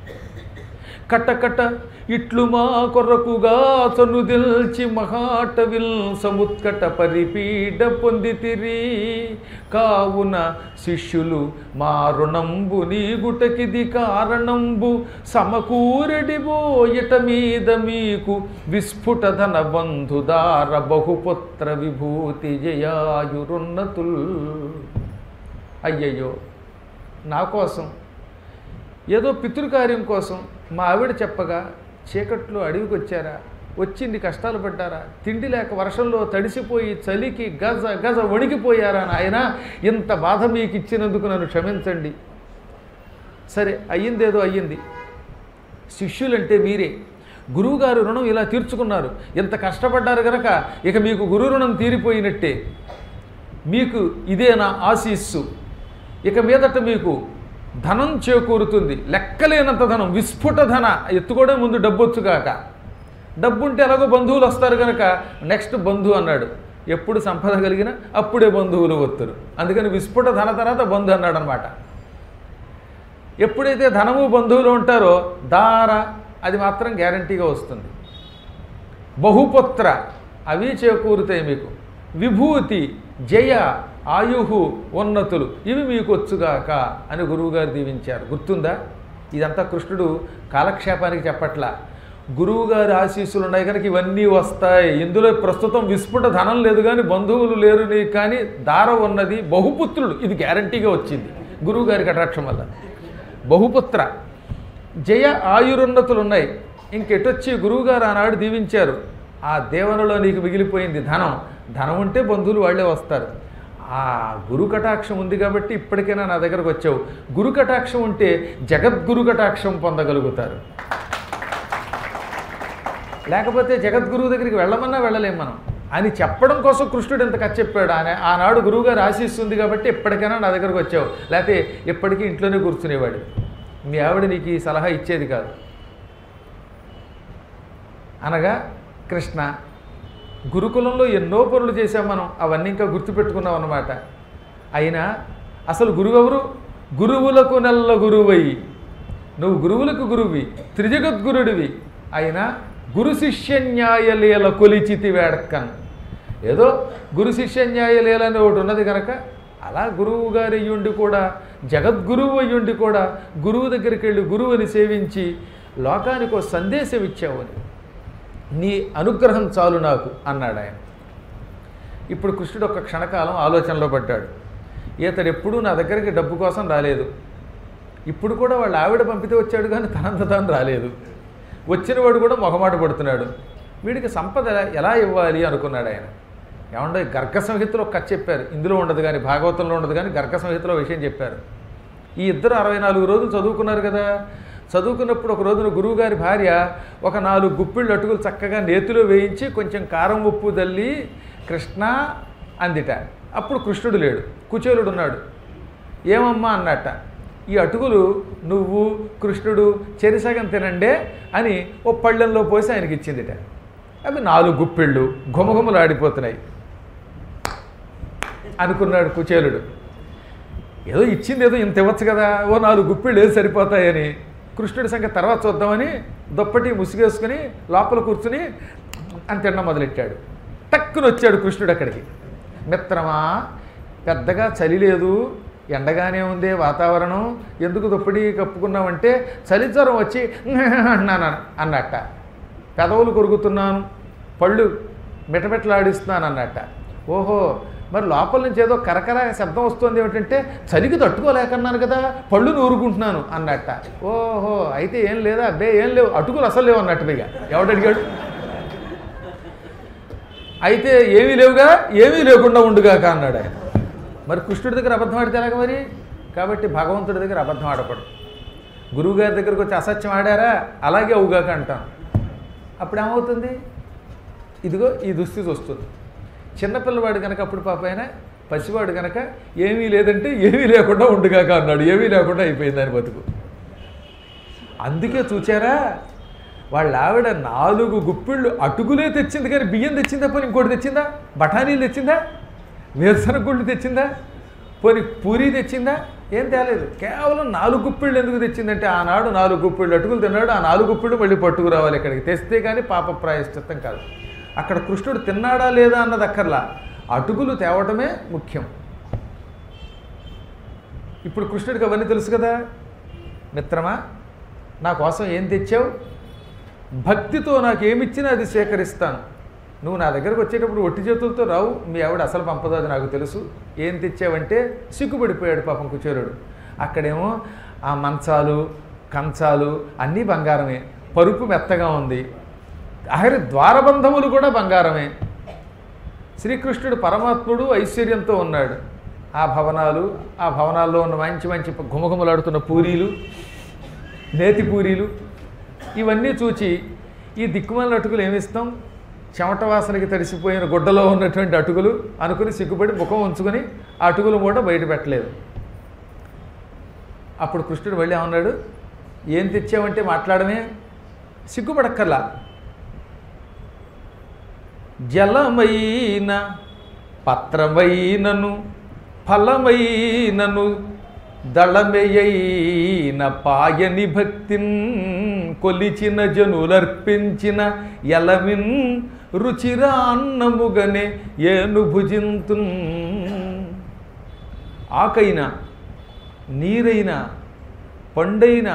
S1: కట్ట కట్ట ఇట్లు మా కొర్రకుగా చనుదిల్చి మహాటవిల్ సముత్కట పరిపీడ పొందితిరి కావున శిష్యులు మా రుణంబు నీగుటకిది కారణంబు సమకూరెడిబో ఇట మీద మీకు విస్ఫుట ధన బంధుదార బహుపుత్ర విభూతి జయాయురున్నతుల్ అయ్యయ్యో నా కోసం ఏదో పితృకార్యం కోసం మా ఆవిడ చెప్పగా చీకట్లో అడవికి వచ్చారా వచ్చింది కష్టాలు పడ్డారా తిండి లేక వర్షంలో తడిసిపోయి చలికి గజ గజ వణికిపోయారా నాయన ఇంత బాధ మీకు ఇచ్చినందుకు నన్ను క్షమించండి సరే అయ్యిందేదో అయ్యింది శిష్యులంటే మీరే గురువుగారు రుణం ఇలా తీర్చుకున్నారు ఇంత కష్టపడ్డారు కనుక ఇక మీకు గురు రుణం తీరిపోయినట్టే మీకు ఇదే నా ఆశీస్సు ఇక మీదట మీకు ధనం చేకూరుతుంది లెక్కలేనంత ధనం విస్ఫుట ధన ఎత్తుకోవడం ముందు డబ్బు వచ్చుగాక డబ్బు ఉంటే ఎలాగో బంధువులు వస్తారు కనుక నెక్స్ట్ బంధువు అన్నాడు ఎప్పుడు సంపద కలిగినా అప్పుడే బంధువులు వస్తారు అందుకని విస్ఫుట ధన తర్వాత బంధు అన్నాడు అనమాట ఎప్పుడైతే ధనము బంధువులు ఉంటారో దార అది మాత్రం గ్యారంటీగా వస్తుంది బహుపుత్ర అవి చేకూరుతాయి మీకు విభూతి జయ ఆయుహు ఉన్నతులు ఇవి మీకు వచ్చుగాక అని గురువుగారు దీవించారు గుర్తుందా ఇదంతా కృష్ణుడు కాలక్షేపానికి చెప్పట్లా గురువుగారి ఆశీస్సులు ఉన్నాయి కనుక ఇవన్నీ వస్తాయి ఇందులో ప్రస్తుతం విస్ఫుట ధనం లేదు కానీ బంధువులు లేరు నీకు కానీ దార ఉన్నది బహుపుత్రుడు ఇది గ్యారంటీగా వచ్చింది గురువుగారి కటాక్షం వల్ల బహుపుత్ర జయ ఆయురున్నతులు ఉన్నాయి ఇంకెటొచ్చి గురువుగారు ఆనాడు దీవించారు ఆ దేవనలో నీకు మిగిలిపోయింది ధనం ధనం ఉంటే బంధువులు వాళ్ళే వస్తారు ఆ గురు కటాక్షం ఉంది కాబట్టి ఇప్పటికైనా నా దగ్గరకు వచ్చావు గురు కటాక్షం ఉంటే జగద్గురు కటాక్షం పొందగలుగుతారు లేకపోతే జగద్గురువు దగ్గరికి వెళ్ళమన్నా వెళ్ళలేం మనం అని చెప్పడం కోసం కృష్ణుడు ఎంత ఖర్చు చెప్పాడు ఆయన ఆనాడు గురువుగారు ఆశిస్తుంది కాబట్టి ఎప్పటికైనా నా దగ్గరకు వచ్చావు లేకపోతే ఎప్పటికీ ఇంట్లోనే కూర్చునేవాడు మీ ఆవిడ నీకు ఈ సలహా ఇచ్చేది కాదు అనగా కృష్ణ గురుకులంలో ఎన్నో పనులు చేశాం మనం అవన్నీ ఇంకా గుర్తుపెట్టుకున్నాం అన్నమాట అయినా అసలు గురువెవరు గురువులకు నెల్ల గురువై నువ్వు గురువులకు గురువి త్రిజగద్గురుడివి అయినా గురు శిష్య న్యాయలీల కొలిచితి వేడక్కన్ ఏదో గురు శిష్య న్యాయలీల అని ఒకటి ఉన్నది కనుక అలా గురువు గారి అయ్యుండి కూడా జగద్గురువు అయ్యుండి కూడా గురువు దగ్గరికి వెళ్ళి గురువుని సేవించి లోకానికి ఒక సందేశం ఇచ్చావు అని నీ అనుగ్రహం చాలు నాకు అన్నాడు ఆయన ఇప్పుడు కృష్ణుడు ఒక క్షణకాలం ఆలోచనలో పడ్డాడు ఇతడు ఎప్పుడూ నా దగ్గరికి డబ్బు కోసం రాలేదు ఇప్పుడు కూడా వాళ్ళ ఆవిడ పంపితే వచ్చాడు కానీ తనంత తాను రాలేదు వచ్చినవాడు కూడా మొహమాట పడుతున్నాడు వీడికి సంపద ఎలా- ఎలా ఇవ్వాలి అనుకున్నాడు ఆయన ఏమంటే గర్గ సంహితలో ఒక కథ చెప్పారు ఇందులో ఉండదు కానీ భాగవతంలో ఉండదు కానీ గర్గ సంహితలో విషయం చెప్పారు ఈ ఇద్దరు అరవై నాలుగు రోజులు చదువుకున్నారు కదా చదువుకున్నప్పుడు ఒక రోజున గురువుగారి భార్య ఒక నాలుగు గుప్పిళ్ళు అటుకులు చక్కగా నేతిలో వేయించి కొంచెం కారం ఉప్పు తల్లి కృష్ణ అందిట అప్పుడు కృష్ణుడు లేడు కుచేలుడు ఉన్నాడు ఏమమ్మా అన్నట్ట ఈ అటుకులు నువ్వు కృష్ణుడు చెరిసగం తినండే అని ఓ పళ్ళెంలో పోసి ఆయనకి ఇచ్చిందిట అవి నాలుగు గుప్పిళ్ళు ఘుమఘుమలు ఆడిపోతున్నాయి అనుకున్నాడు కుచేలుడు ఏదో ఇచ్చింది ఏదో ఇంత ఇవ్వచ్చు కదా ఓ నాలుగు గుప్పిళ్ళు ఏది సరిపోతాయని కృష్ణుడి సంగతి తర్వాత చూద్దామని దుప్పటి ముసుగేసుకుని లోపల కూర్చుని అని తినడం మొదలెట్టాడు టక్కున వచ్చాడు కృష్ణుడు అక్కడికి మిత్రమా పెద్దగా చలి లేదు ఎండగానే ఉంది వాతావరణం ఎందుకు దుప్పటి కప్పుకున్నావంటే చలి జ్వరం వచ్చి అన్నాను అన్నట్ట పెదవులు కొరుకుతున్నాను పళ్ళు మిటమిటలాడిస్తున్నాను అన్నట్ట ఓహో మరి లోపల నుంచి ఏదో కరకర శబ్దం వస్తుంది ఏమిటంటే చలికి తట్టుకోలేకన్నాను కదా పళ్ళు నూరుకుంటున్నాను అన్నట్ట ఓహో అయితే ఏం లేదా అబ్బే ఏం లేవు అటుకులు అసలు లేవు అన్నట్టు పైగా ఎవడు అడిగాడు అయితే ఏమీ లేవుగా ఏమీ లేకుండా ఉండుగాక అన్నాడు ఆయన మరి కృష్ణుడి దగ్గర అబద్ధం ఆడితే ఎలాగ మరి కాబట్టి భగవంతుడి దగ్గర అబద్ధం ఆడకూడదు గురువుగారి దగ్గరకు వచ్చి అసత్యం ఆడారా అలాగే అవుగాక అంటాం అప్పుడు ఏమవుతుంది ఇదిగో ఈ దుస్థితి వస్తుంది చిన్నపిల్లవాడు కనుక అప్పుడు పాప ఆయన పసివాడు కనుక ఏమీ లేదంటే ఏమీ లేకుండా ఉండుగాక అన్నాడు ఏమీ లేకుండా అయిపోయింది ఆయన బతుకు అందుకే చూచారా వాళ్ళ ఆవిడ నాలుగు గుప్పిళ్ళు అటుకులే తెచ్చింది కానీ బియ్యం తెచ్చిందా పోనీ ఇంకోటి తెచ్చిందా బఠానీలు తెచ్చిందా వేరుశనగ గుళ్ళు తెచ్చిందా పోనీ పూరి తెచ్చిందా ఏం తేలేదు కేవలం నాలుగు గుప్పిళ్ళు ఎందుకు తెచ్చిందంటే ఆనాడు నాలుగు గుప్పిళ్ళు అటుకులు తిన్నాడు ఆ నాలుగు గుప్పిళ్ళు మళ్ళీ పట్టుకురావాలి ఇక్కడికి తెస్తే కానీ పాప ప్రాయశ్చిత్తం కాదు అక్కడ కృష్ణుడు తిన్నాడా లేదా అన్నది అక్కర్లా అటుకులు తేవటమే ముఖ్యం ఇప్పుడు కృష్ణుడికి అవన్నీ తెలుసు కదా మిత్రమా నా కోసం ఏం తెచ్చావు భక్తితో నాకు ఏమిచ్చినా అది సేకరిస్తాను నువ్వు నా దగ్గరకు వచ్చేటప్పుడు ఒట్టి చేతులతో రావు మీ ఆవిడ అసలు పంపదు అది నాకు తెలుసు ఏం తెచ్చావంటే సిగ్గుపడిపోయాడు పాపం కుచేరుడు అక్కడేమో ఆ మంచాలు కంచాలు అన్నీ బంగారమే పరుపు మెత్తగా ఉంది ఆఖరి ద్వారబంధములు కూడా బంగారమే శ్రీకృష్ణుడు పరమాత్ముడు ఐశ్వర్యంతో ఉన్నాడు ఆ భవనాలు ఆ భవనాల్లో ఉన్న మంచి మంచి ఘుమఘుమలాడుతున్న పూరీలు నేతి పూరీలు ఇవన్నీ చూచి ఈ దిక్కుమాలిన అటుకులు ఏమిస్తాం చెమట వాసనకి తడిసిపోయిన గుడ్డలో ఉన్నటువంటి అటుకులు అనుకుని సిగ్గుపడి ముఖం ఉంచుకొని ఆ అటుకులు మూట బయట పెట్టలేదు అప్పుడు కృష్ణుడు మళ్ళీ ఏమన్నాడు ఏం తెచ్చావంటే మాట్లాడమే సిగ్గుపడక్కర్లా జలమైన పత్రమైనను ఫలమైనను దళమెయైన పాయని భక్తిన్ కొలిచిన జనులర్పించిన ఎలమిన్ రుచిరాన్నముగనే ఏను భుజింతున్ ఆకైనా నీరైనా పండైనా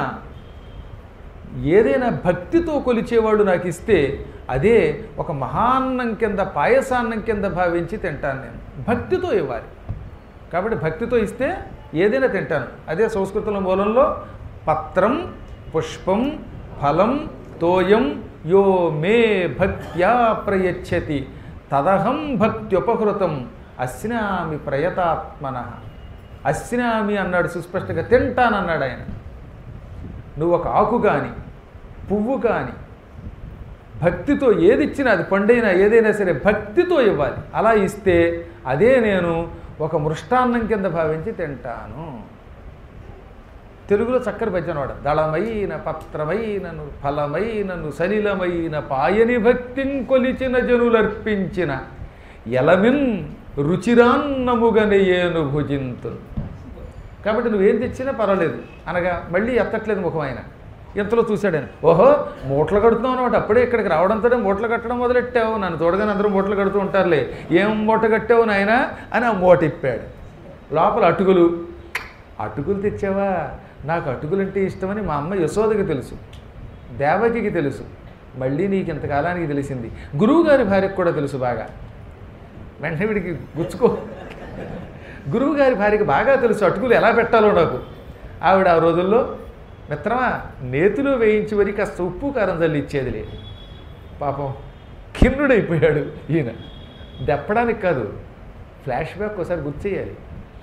S1: ఏదైనా భక్తితో కొలిచేవాడు నాకు ఇస్తే అదే ఒక మహాన్నం కింద పాయసాన్నం కింద భావించి తింటాను నేను భక్తితో ఇవ్వాలి కాబట్టి భక్తితో ఇస్తే ఏదైనా తింటాను అదే సంస్కృతంలో మూలంలో పత్రం పుష్పం ఫలం తోయం యో మే భక్త్యా ప్రయచ్చతి తదహం భక్త్యుపహృతం అస్నామి ప్రయతాత్మన అస్నామి అన్నాడు సుస్పష్టంగా తింటానన్నాడు ఆయన నువ్వు ఒక ఆకు కానీ పువ్వు కానీ భక్తితో ఏది ఇచ్చినా అది పండైనా ఏదైనా సరే భక్తితో ఇవ్వాలి అలా ఇస్తే అదే నేను ఒక మృష్టాన్నం కింద భావించి తింటాను తెలుగులో చక్కని పద్యం అనమాట దళమైన పత్రమైనను ఫలమైనను సలిలమైన పాయని భక్తిని కొలిచిన జనులర్పించిన ఎలమిన్ రుచిరాన్నముగనయేను భుజింతు కాబట్టి నువ్వేం తెచ్చినా పర్వాలేదు అనగా మళ్ళీ ఎత్తట్లేదు ముఖం ఆయన ఇంతలో చూశాడు ఆయన ఓహో మూటలు కడుతున్నావు అనమాట అప్పుడే ఇక్కడికి రావడంతో మూటలు కట్టడం మొదలెట్టావు నన్ను తోడగానే అందరూ మూటలు కడుతూ ఉంటారులే ఏం మూట కట్టావు నాయనా అని ఆ మూట ఇప్పాడు లోపల అటుకులు అటుకులు తెచ్చావా నాకు అటుకులు అంటే ఇష్టమని మా అమ్మ యశోదకి తెలుసు దేవకికి తెలుసు మళ్ళీ నీకు ఇంతకాలానికి తెలిసింది గురువుగారి భార్యకు కూడా తెలుసు బాగా వెంటనే వీడికి గుచ్చుకో గురువు గారి భార్యకి బాగా తెలుసు అటుకులు ఎలా పెట్టాలో నాకు ఆవిడ ఆ రోజుల్లో మిత్రమా నేతిలో వేయించి వరి కాస్త ఉప్పు కారం చల్లి ఇచ్చేది లేదు పాపం కిన్నుడైపోయాడు ఈయన దెప్పడానికి కాదు ఫ్లాష్ బ్యాక్ ఒకసారి గుర్తు చేయాలి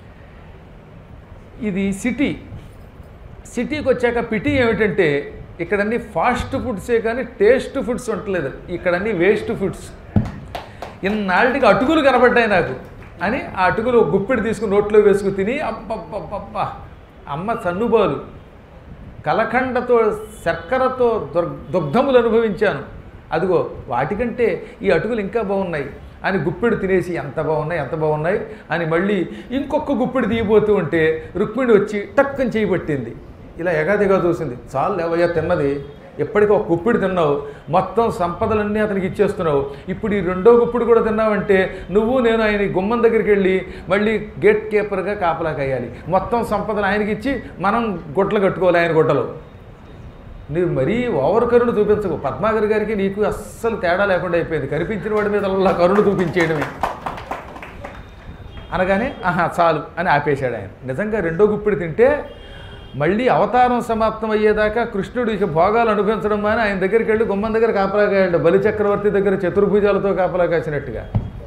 S1: ఇది సిటీ సిటీకి వచ్చాక పిటి ఏమిటంటే ఇక్కడన్నీ ఫాస్ట్ ఫుడ్సే కానీ టేస్ట్ ఫుడ్స్ ఉండలేదు ఇక్కడన్నీ వేస్ట్ ఫుడ్స్ ఇన్నాళ్ళకి అటుకులు కనబడ్డాయి నాకు అని ఆ అటుకులు ఒక గుప్పిడి తీసుకుని నోట్లో వేసుకు తిని అబ్బబ్బబ్బబ్బా అమ్మ సన్నుబాలు కలకండతో శర్కరతో దుర్ దుగ్ధములు అనుభవించాను అదిగో వాటికంటే ఈ అటుకులు ఇంకా బాగున్నాయి అని గుప్పిడి తినేసి ఎంత బాగున్నాయి ఎంత బాగున్నాయి అని మళ్ళీ ఇంకొక గుప్పిడి తీయబోతూ ఉంటే రుక్మిణి వచ్చి టక్కని చేయబట్టింది ఇలా ఎగాదిగా చూసింది చాలు లేవయ్యా తిన్నది ఎప్పటికీ ఒక గుప్పిడి తిన్నావు మొత్తం సంపదలన్నీ అతనికి ఇచ్చేస్తున్నావు ఇప్పుడు ఈ రెండో గుప్పిడి కూడా తిన్నావంటే నువ్వు నేను ఆయన గుమ్మం దగ్గరికి వెళ్ళి మళ్ళీ గేట్ కీపర్గా కాపలా కాయాలి మొత్తం సంపదలు ఆయనకి ఇచ్చి మనం గుట్టలు కట్టుకోవాలి ఆయన గుట్టలు నీవు మరీ ఓవర్ కరుణ చూపించకు పద్మాగర్ గారికి నీకు అస్సలు తేడా లేకుండా అయిపోయింది కనిపించిన వాడి మీద అలా కరుణ చూపించేయడమే అనగానే ఆహా చాలు అని ఆపేశాడు ఆయన నిజంగా రెండో గుప్పిడి తింటే మళ్ళీ అవతారం సమాప్తం అయ్యేదాకా కృష్ణుడు ఇక భోగాలు అనుభవించడం అని ఆయన దగ్గరికి వెళ్ళి గుమ్మం దగ్గర కాపలా కాయాడు బలి చక్రవర్తి దగ్గర చతుర్భుజాలతో కాపలా కాసినట్టుగా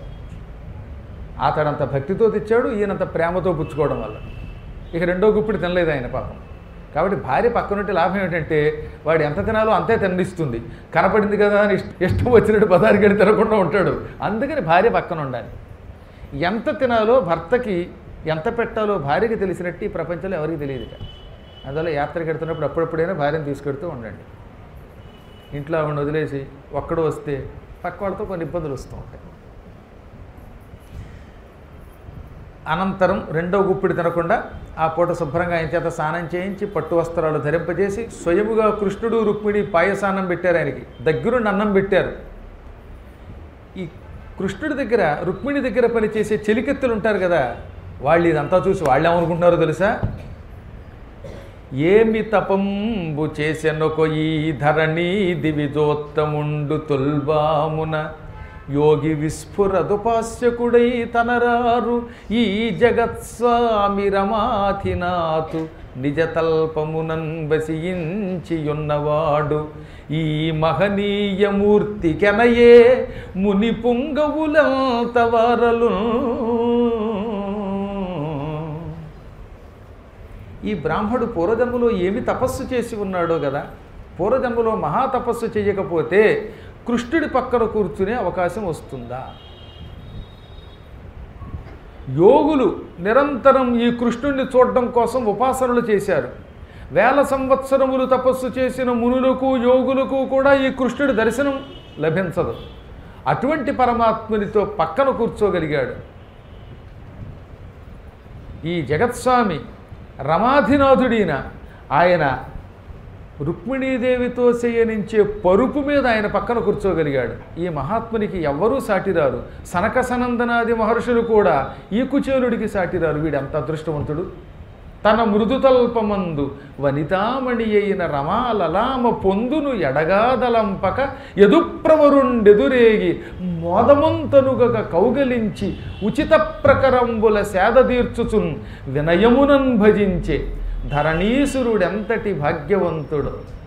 S1: అతడంత భక్తితో తెచ్చాడు ఈయనంత ప్రేమతో పుచ్చుకోవడం వల్ల ఇక రెండో గుప్పిడి తినలేదు ఆయన పాపం కాబట్టి భార్య పక్కనుంటే లాభం ఏంటంటే వాడు ఎంత తినాలో అంతే తినిస్తుంది కనపడింది కదా అని ఇష్ట- ఇష్టం వచ్చినట్టు పదానికి వెళ్ళి తినకుండా ఉంటాడు అందుకని భార్య పక్కన ఉండాలి ఎంత తినాలో భర్తకి ఎంత పెట్టాలో భార్యకి తెలిసినట్టు ఈ ప్రపంచంలో ఎవరికి తెలియదుట అందువల్ల యాత్రకి వెళ్తున్నప్పుడు అప్పుడప్పుడైనా భార్యను తీసుకెడుతూ ఉండండి ఇంట్లో ఆవిడని వదిలేసి ఒక్కడు వస్తే పక్క వాళ్ళతో కొన్ని ఇబ్బందులు వస్తూ ఉంటాయి అనంతరం రెండో గుప్పిడి తినకుండా ఆ పూట శుభ్రంగా ఆయన చేత స్నానం చేయించి పట్టు వస్త్రాలు ధరింపజేసి స్వయముగా కృష్ణుడు రుక్మిణి పాయసాన్నం పెట్టారు ఆయనకి దగ్గరుండి అన్నం పెట్టారు ఈ కృష్ణుడి దగ్గర రుక్మిణి దగ్గర పనిచేసే చెలికెత్తులు ఉంటారు కదా వాళ్ళు ఇదంతా చూసి వాళ్ళు ఏమనుకుంటున్నారో తెలుసా ఏమి తపంబు చేసెనొక ఈ ధరణి దివిజోత్తముండు తుల్బామున యోగి విస్ఫురదుపాస్యకుడై తనరారు ఈ జగత్స్వామి రమాధినాథు నిజతల్పమునన్ వసియించియున్నవాడు ఈ మహనీయమూర్తి కెనయే ముని పుంగవులంతవరలు ఈ బ్రాహ్మడు పూర్వజన్మలో ఏమి తపస్సు చేసి ఉన్నాడో కదా పూర్వజన్మలో మహా తపస్సు చేయకపోతే కృష్ణుడి పక్కన కూర్చునే అవకాశం వస్తుందా యోగులు నిరంతరం ఈ కృష్ణుడిని చూడడం కోసం ఉపాసనలు చేశారు వేల సంవత్సరములు తపస్సు చేసిన మునులకు యోగులకు కూడా ఈ కృష్ణుడి దర్శనం లభించదు అటువంటి పరమాత్మునితో పక్కన కూర్చోగలిగాడు ఈ జగత్స్వామి రమాధినాథుడైన ఆయన రుక్మిణీదేవితో శయనించే పరుపు మీద ఆయన పక్కన కూర్చోగలిగాడు ఈ మహాత్మునికి ఎవ్వరూ సాటిరారు సనక సనందనాది మహర్షులు కూడా ఈ కుచేలుడికి సాటిరారు వీడంత అదృష్టవంతుడు తన మృదుతల్పమందు వనితామణి అయిన రమాలలామ పొందును ఎడగాదలంపక ఎదుప్రవరుండెదురేగి మోదమంతనుగక కౌగలించి ఉచిత ప్రకరంబుల సేదతీర్చుచున్ వినయమునన్ భజించే ధరణీసురుడెంతటి భాగ్యవంతుడు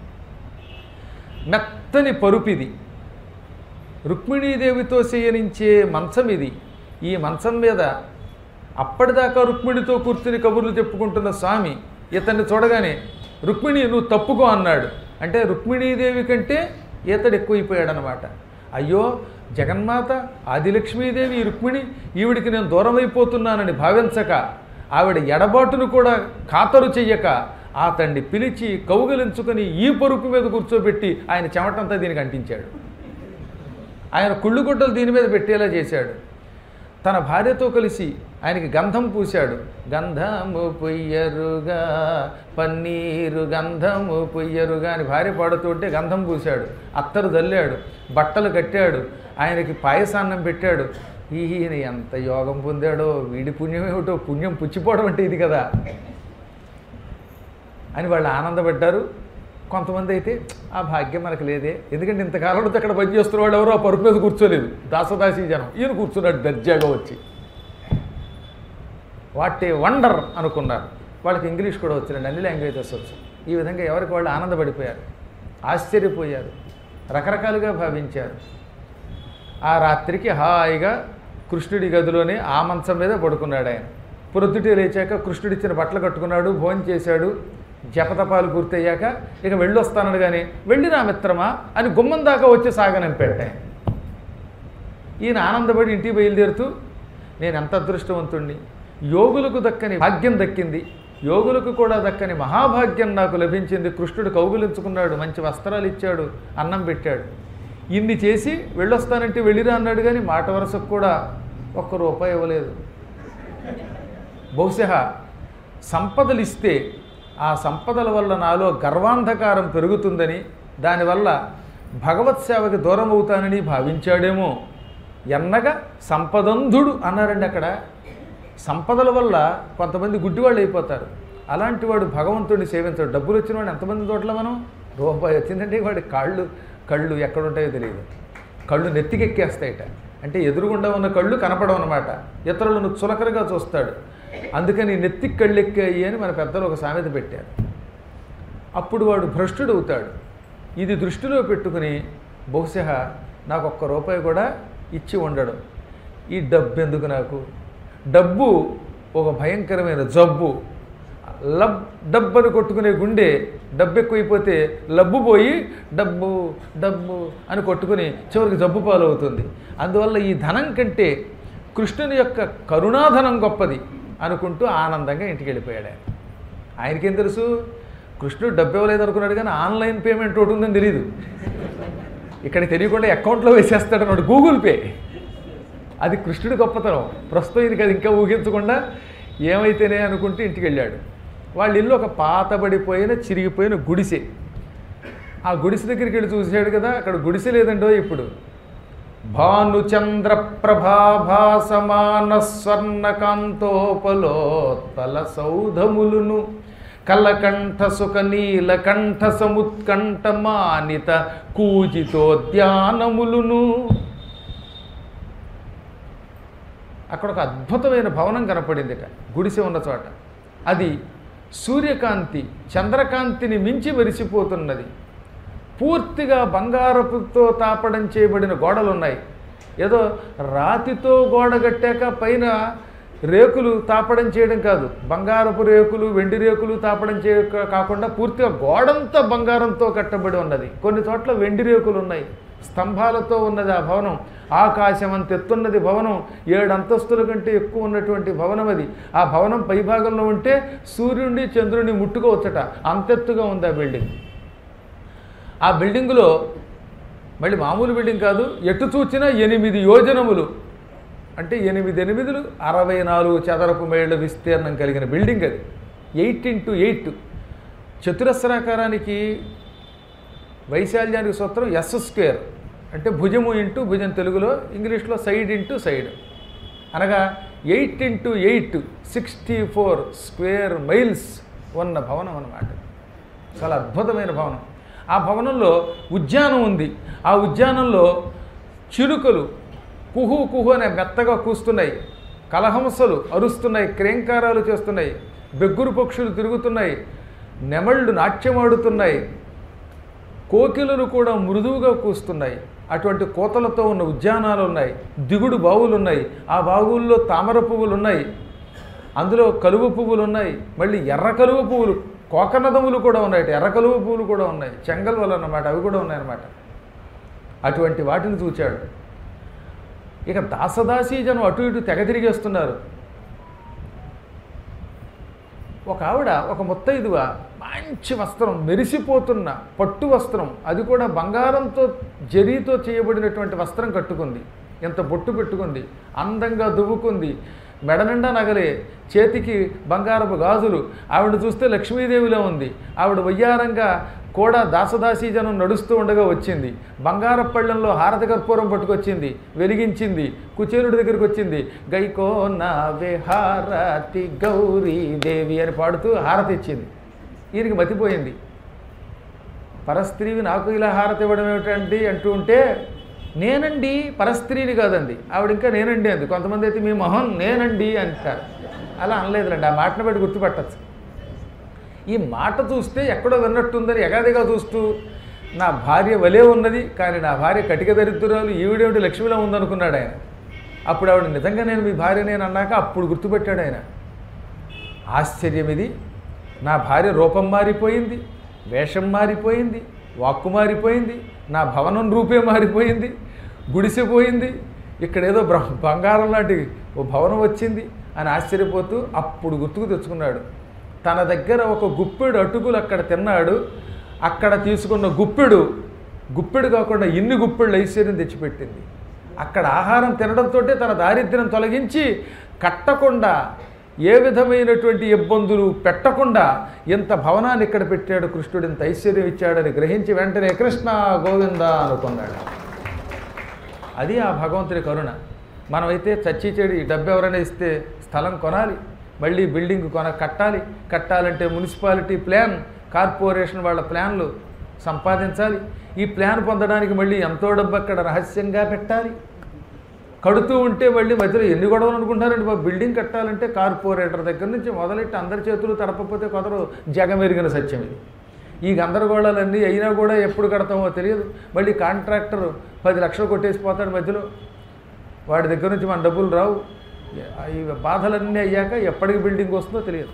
S1: మెత్తని పరుపిది రుక్మిణీదేవితో శయనించే మంచం ఇది ఈ మంచం మీద అప్పటిదాకా రుక్మిణితో కూర్చుని కబుర్లు చెప్పుకుంటున్న స్వామి ఇతన్ని చూడగానే రుక్మిణి నువ్వు తప్పుకో అన్నాడు అంటే రుక్మిణీదేవి కంటే ఈతడు ఎక్కువైపోయాడనమాట అయ్యో జగన్మాత ఆదిలక్ష్మీదేవి ఈ రుక్మిణి ఈవిడికి నేను దూరం అయిపోతున్నానని భావించక ఆవిడ ఎడబాటును కూడా ఖాతరు చెయ్యక అతన్ని పిలిచి కౌగలించుకొని ఈ పరుపు మీద కూర్చోబెట్టి ఆయన చెమటంతా దీనికి అంటించాడు ఆయన కుళ్ళుగుడ్డలు దీని మీద పెట్టేలా చేశాడు తన భార్యతో కలిసి ఆయనకి గంధం పూశాడు గంధము పొయ్యరుగా పన్నీరు గంధము పొయ్యరుగా అని భార్య పాడుతుంటే గంధం పూశాడు అత్తరు చల్లాడు బట్టలు కట్టాడు ఆయనకి పాయసాన్నం పెట్టాడు ఈయన ఎంత యోగం పొందాడో వీడి పుణ్యం ఏమిటో పుణ్యం పుచ్చిపోవడం అంటే ఇది కదా అని వాళ్ళు ఆనందపడ్డారు కొంతమంది అయితే ఆ భాగ్యం మనకు లేదే ఎందుకంటే ఇంతకాలంలో అక్కడ పనిచేస్తున్న వాళ్ళు ఎవరో ఆ పరుపు మీద కూర్చోలేదు దాసదాసి జనం ఈయన కూర్చున్నాడు దర్జాగా వచ్చి వాట్ ఏ వండర్ అనుకున్నారు వాళ్ళకి ఇంగ్లీష్ కూడా వచ్చిందండి అన్ని లాంగ్వేజెస్ వచ్చు ఈ విధంగా ఎవరికి వాళ్ళు ఆనందపడిపోయారు ఆశ్చర్యపోయారు రకరకాలుగా భావించారు ఆ రాత్రికి హాయిగా కృష్ణుడి గదిలోనే ఆ మంచం మీద పడుకున్నాడు ఆయన పొద్దుటే లేచాక కృష్ణుడిచ్చిన బట్టలు కట్టుకున్నాడు భోజనం చేశాడు జపతపాలు పూర్తయ్యాక ఇక వెళ్ళొస్తానడు కానీ వెళ్ళి నా మిత్రమా అని గుమ్మం దాకా వచ్చి సాగనంపాడు ఆయన ఈయన ఆనందపడి ఇంటికి బయలుదేరుతూ నేను ఎంత అదృష్టవంతుణ్ణి యోగులకు దక్కని భాగ్యం దక్కింది యోగులకు కూడా దక్కని మహాభాగ్యం నాకు లభించింది కృష్ణుడు కౌగులించుకున్నాడు మంచి వస్త్రాలు ఇచ్చాడు అన్నం పెట్టాడు ఇన్ని చేసి వెళ్ళొస్తానంటే వెళ్ళిరా అన్నాడు కానీ మాట వరుసకు కూడా ఒక్క రూపాయి ఇవ్వలేదు బహుశా సంపదలు ఇస్తే ఆ సంపదల వల్ల నాలో గర్వాంధకారం పెరుగుతుందని దానివల్ల భగవత్ సేవకి దూరం అవుతానని భావించాడేమో ఎన్నగా సంపదంధుడు అన్నారండి అక్కడ సంపదల వల్ల కొంతమంది గుడ్డివాళ్ళు అయిపోతారు అలాంటి వాడు భగవంతుడిని సేవించాడు డబ్బులు వచ్చిన వాడు ఎంతమంది తోటలో మనం రూపాయి వచ్చిందంటే వాడి కాళ్ళు కళ్ళు ఎక్కడుంటాయో తెలియదు కళ్ళు నెత్తికెక్కేస్తాయట అంటే ఎదురుగుండా ఉన్న కళ్ళు కనపడవు అనమాట ఇతరులను చులకరగా చూస్తాడు అందుకని నెత్తికి కళ్ళు ఎక్కాయి అని మన పెద్దలు ఒక సామెత పెట్టారు అప్పుడు వాడు భ్రష్టుడు అవుతాడు ఇది దృష్టిలో పెట్టుకుని బహుశా నాకు ఒక్క రూపాయి కూడా ఇచ్చి ఉండడు ఈ డబ్బు ఎందుకు నాకు డబ్బు ఒక భయంకరమైన జబ్బు లబ్ డబ్బని కొట్టుకునే గుండె డబ్బు ఎక్కువైపోతే లబ్బు పోయి డబ్బు డబ్బు అని కొట్టుకుని చివరికి జబ్బు పాలవుతుంది అందువల్ల ఈ ధనం కంటే కృష్ణుని యొక్క కరుణాధనం గొప్పది అనుకుంటూ ఆనందంగా ఇంటికి వెళ్ళిపోయాడు ఆయన ఆయనకేం తెలుసు కృష్ణుడు డబ్బు ఇవ్వలేదు అనుకున్నాడు కానీ ఆన్లైన్ పేమెంట్ ఒకటి ఉందని తెలియదు ఇక్కడ తెలియకుండా అకౌంట్లో వేసేస్తాడు అన్నాడు గూగుల్ పే అది కృష్ణుడి గొప్పతనం ప్రస్తుతం ఈయనకి అది ఇంకా ఊహించకుండా ఏమైతేనే అనుకుంటూ ఇంటికి వెళ్ళాడు వాళ్ళ ఇల్లు ఒక పాతబడిపోయిన చిరిగిపోయిన గుడిసె ఆ గుడిసె దగ్గరికి వెళ్ళి చూసాడు కదా అక్కడ గుడిసె లేదండో ఇప్పుడు భానుచంద్ర ప్రభాభాసమాన స్వర్ణకాంతోపలోత్పల సౌధములును కలకంఠ సుఖ నీలకంఠ సముత్కంఠ మానిత కూజితోద్యానములును అక్కడ ఒక అద్భుతమైన భవనం కనపడింది గుడిసె ఉన్న చోట అది సూర్యకాంతి చంద్రకాంతిని మించి మెరిసిపోతున్నది పూర్తిగా బంగారపుతో తాపడం చేయబడిన గోడలు ఉన్నాయి ఏదో రాతితో గోడ కట్టాక పైన రేకులు తాపడం చేయడం కాదు బంగారపు రేకులు వెండి రేకులు తాపడం చేయ కాకుండా పూర్తిగా గోడంతా బంగారంతో కట్టబడి ఉన్నది కొన్ని చోట్ల వెండి రేకులు ఉన్నాయి స్తంభాలతో ఉన్నది ఆ భవనం ఆకాశం అంత ఎత్తున్నది భవనం ఏడు అంతస్తుల కంటే ఎక్కువ ఉన్నటువంటి భవనం అది ఆ భవనం పైభాగంలో ఉంటే సూర్యుడిని చంద్రుడిని ముట్టుకోవచ్చట అంతెత్తుగా ఉంది ఆ బిల్డింగ్ ఆ బిల్డింగులో మళ్ళీ మామూలు బిల్డింగ్ కాదు ఎటు చూచినా ఎనిమిది యోజనములు అంటే ఎనిమిది ఎనిమిదిలు అరవై నాలుగు చదరపు మైళ్ళ విస్తీర్ణం కలిగిన బిల్డింగ్ అది ఎయిట్ ఇంటూ ఎయిట్ చతురస్రాకారానికి వైశాల్యానికి సూత్రం ఎస్ స్క్వేర్ అంటే భుజము ఇంటూ భుజం తెలుగులో ఇంగ్లీష్లో సైడ్ ఇంటూ సైడ్ అనగా eight into eight sixty four square miles ఉన్న భవనం అన్నమాట చాలా అద్భుతమైన భవనం ఆ భవనంలో ఉద్యానం ఉంది ఆ ఉద్యానంలో చిలుకలు కుహు కుహు అనే మెత్తగా కూస్తున్నాయి కలహంసలు అరుస్తున్నాయి క్రేంకారాలు చేస్తున్నాయి బెగ్గురు పక్షులు తిరుగుతున్నాయి నెమళ్ళు నాట్యమాడుతున్నాయి కోకిలలు కూడా మృదువుగా కూస్తున్నాయి అటువంటి కోతలతో ఉన్న ఉద్యానాలు ఉన్నాయి దిగుడు బావులు ఉన్నాయి ఆ బావుల్లో తామర పువ్వులు ఉన్నాయి అందులో కలువ పువ్వులు ఉన్నాయి మళ్ళీ ఎర్ర కలువ పువ్వులు కోకనదములు కూడా ఉన్నాయి ఎర్ర కలువ పువ్వులు కూడా ఉన్నాయి చెంగల్వలు అన్నమాట అవి కూడా ఉన్నాయన్నమాట అటువంటి వాటిని చూచాడు ఇక దాసదాసీ జనం అటు ఇటు తెగ తిరిగేస్తున్నారు ఒక ఆవిడ ఒక ముత్తైదువ మంచి వస్త్రం మెరిసిపోతున్న పట్టు వస్త్రం అది కూడా బంగారంతో జరీతో చేయబడినటువంటి వస్త్రం కట్టుకుంది ఎంత బొట్టు పెట్టుకుంది అందంగా దువ్వుకుంది మెడ నిండా నగలే చేతికి బంగారపు గాజులు ఆవిడ చూస్తే లక్ష్మీదేవిలో ఉంది ఆవిడ వయ్యారంగా కూడా దాసదాసీ జనం నడుస్తూ ఉండగా వచ్చింది బంగారపు పళ్ళెంలో హారతి కర్పూరం పట్టుకొచ్చింది వెలిగించింది కుచేలుడి దగ్గరికి వచ్చింది గైకో నా విహారతి గౌరీ దేవి అని పాడుతూ హారతి ఇచ్చింది ఈయనకి మతిపోయింది పరస్త్రీవి నాకు ఇలా హారతి ఇవ్వడం ఏమిటండి అంటూ ఉంటే నేనండి పరస్త్రీని కాదండి ఆవిడ ఇంకా నేనండి అంది కొంతమంది అయితే మీ మొహం నేనండి అంటారు అలా అనలేదులేండి ఆ మాటను బట్టి గుర్తుపట్టచ్చు ఈ మాట చూస్తే ఎక్కడో విన్నట్టుందని ఎగాదిగా చూస్తూ నా భార్య వలే ఉన్నది కానీ నా భార్య కటిక దరిద్రాలు ఈవిడేమిటి లక్ష్మిలో ఉందనుకున్నాడు ఆయన అప్పుడు ఆవిడ నిజంగా నేను మీ భార్య నేను అన్నాక అప్పుడు గుర్తుపెట్టాడు ఆయన ఆశ్చర్యం ఇది నా భార్య రూపం మారిపోయింది వేషం మారిపోయింది వాక్కు మారిపోయింది నా భవనం రూపే మారిపోయింది గుడిసె పోయింది ఇక్కడ ఏదో బ్ర బంగారం లాంటి ఓ భవనం వచ్చింది అని ఆశ్చర్యపోతూ అప్పుడు గుర్తుకు తెచ్చుకున్నాడు తన దగ్గర ఒక గుప్పెడు అటుకులు అక్కడ తిన్నాడు అక్కడ తీసుకున్న గుప్పెడు గుప్పెడు కాకుండా ఇన్ని గుప్పెళ్ళు ఐశ్వర్యం తెచ్చిపెట్టింది అక్కడ ఆహారం తినడంతో తన దారిద్ర్యం తొలగించి కట్టకుండా ఏ విధమైనటువంటి ఇబ్బందులు పెట్టకుండా ఇంత భవనాన్ని ఇక్కడ పెట్టాడు కృష్ణుడు ఇంత ఐశ్వర్యం ఇచ్చాడని గ్రహించి వెంటనే కృష్ణ గోవింద అనుకున్నాడు అది ఆ భగవంతుడి కరుణ మనమైతే చచ్చి చెడి డబ్బు ఎవరైనా ఇస్తే స్థలం కొనాలి మళ్ళీ బిల్డింగ్ కొన కట్టాలి కట్టాలంటే మున్సిపాలిటీ ప్లాన్ కార్పొరేషన్ వాళ్ళ ప్లాన్లు సంపాదించాలి ఈ ప్లాన్ పొందడానికి మళ్ళీ ఎంతో డబ్బు అక్కడ రహస్యంగా పెట్టాలి కడుతూ ఉంటే మళ్ళీ మధ్యలో ఎన్ని గొడవలు అనుకుంటారండి బాబు బిల్డింగ్ కట్టాలంటే కార్పొరేటర్ దగ్గర నుంచి మొదలెట్టి అందరి చేతులు తడపకపోతే కొందరు జగమెరిగిన సత్యం ఇది ఈ గందరగోళాలన్నీ అయినా కూడా ఎప్పుడు కడతామో తెలియదు మళ్ళీ కాంట్రాక్టర్ పది లక్షలు కొట్టేసిపోతాడు మధ్యలో వాడి దగ్గర నుంచి మన డబ్బులు రావు ఈ బాధలన్నీ అయ్యాక ఎప్పటికి బిల్డింగ్ వస్తుందో తెలియదు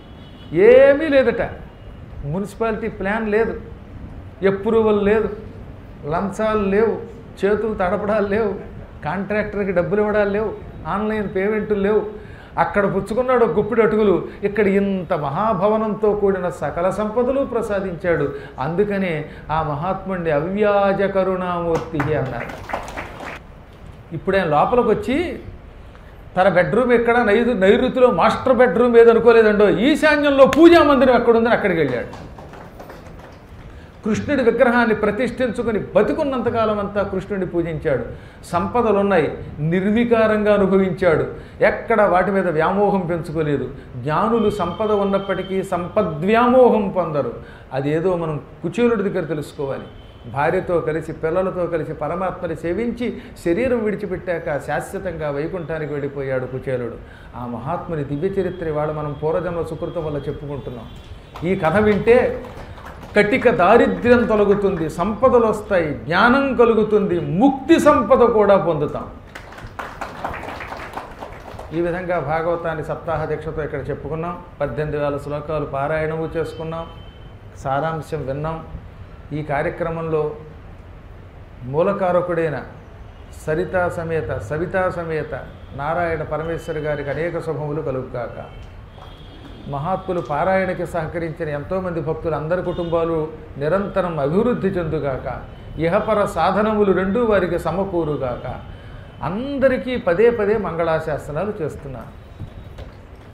S1: ఏమీ లేదట మున్సిపాలిటీ ప్లాన్ లేదు ఎప్రూవల్ లేదు లంచాలు లేవు చేతులు తడపడాలు లేవు కాంట్రాక్టర్కి డబ్బులు ఇవ్వడాలు లేవు ఆన్లైన్ పేమెంట్లు లేవు అక్కడ పుచ్చుకున్నాడు ఒక గుప్పిడి అటుకులు ఇక్కడ ఇంత మహాభవనంతో కూడిన సకల సంపదలు ప్రసాదించాడు అందుకనే ఆ మహాత్ముడిని అవ్యాజ కరుణామూర్తి అన్నారు ఇప్పుడే లోపలికి వచ్చి తన బెడ్రూమ్ ఎక్కడ నైరు నైరుతిలో మాస్టర్ బెడ్రూమ్ ఏదనుకోలేదండో ఈశాన్యంలో పూజా మందిరం ఎక్కడుందని అక్కడికి వెళ్ళాడు కృష్ణుడి విగ్రహాన్ని ప్రతిష్ఠించుకుని బతికున్నంతకాలం అంతా కృష్ణుడిని పూజించాడు సంపదలు ఉన్నాయి నిర్వికారంగా అనుభవించాడు ఎక్కడ వాటి మీద వ్యామోహం పెంచుకోలేదు జ్ఞానులు సంపద ఉన్నప్పటికీ సంపద్వ్యామోహం పొందరు అదేదో మనం కుచేలుడి దగ్గర తెలుసుకోవాలి భార్యతో కలిసి పిల్లలతో కలిసి పరమాత్మని సేవించి శరీరం విడిచిపెట్టాక శాశ్వతంగా వైకుంఠానికి వెళ్ళిపోయాడు కుచేలుడు ఆ మహాత్ముని దివ్య చరిత్ర ఇవాళ మనం పూర్వజన్మ సుకృతం వల్ల చెప్పుకుంటున్నాం ఈ కథ వింటే కటిక దారిద్ర్యం తొలగుతుంది సంపదలు వస్తాయి జ్ఞానం కలుగుతుంది ముక్తి సంపద కూడా పొందుతాం ఈ విధంగా భాగవతాన్ని సప్తాహ దీక్షతో ఇక్కడ చెప్పుకున్నాం పద్దెనిమిది వేల శ్లోకాలు పారాయణము చేసుకున్నాం సారాంశం విన్నాం ఈ కార్యక్రమంలో మూలకారకుడైన సరితా సమేత సవితా సమేత నారాయణ పరమేశ్వరి గారికి అనేక శుభములు కలుగుగాక మహాత్ములు పారాయణకి సహకరించిన ఎంతోమంది భక్తులు అందరి కుటుంబాలు నిరంతరం అభివృద్ధి చెందుగాక ఇహపర సాధనములు రెండూ వారికి సమకూరుగాక అందరికీ పదే పదే మంగళాశాసనాలు చేస్తున్నారు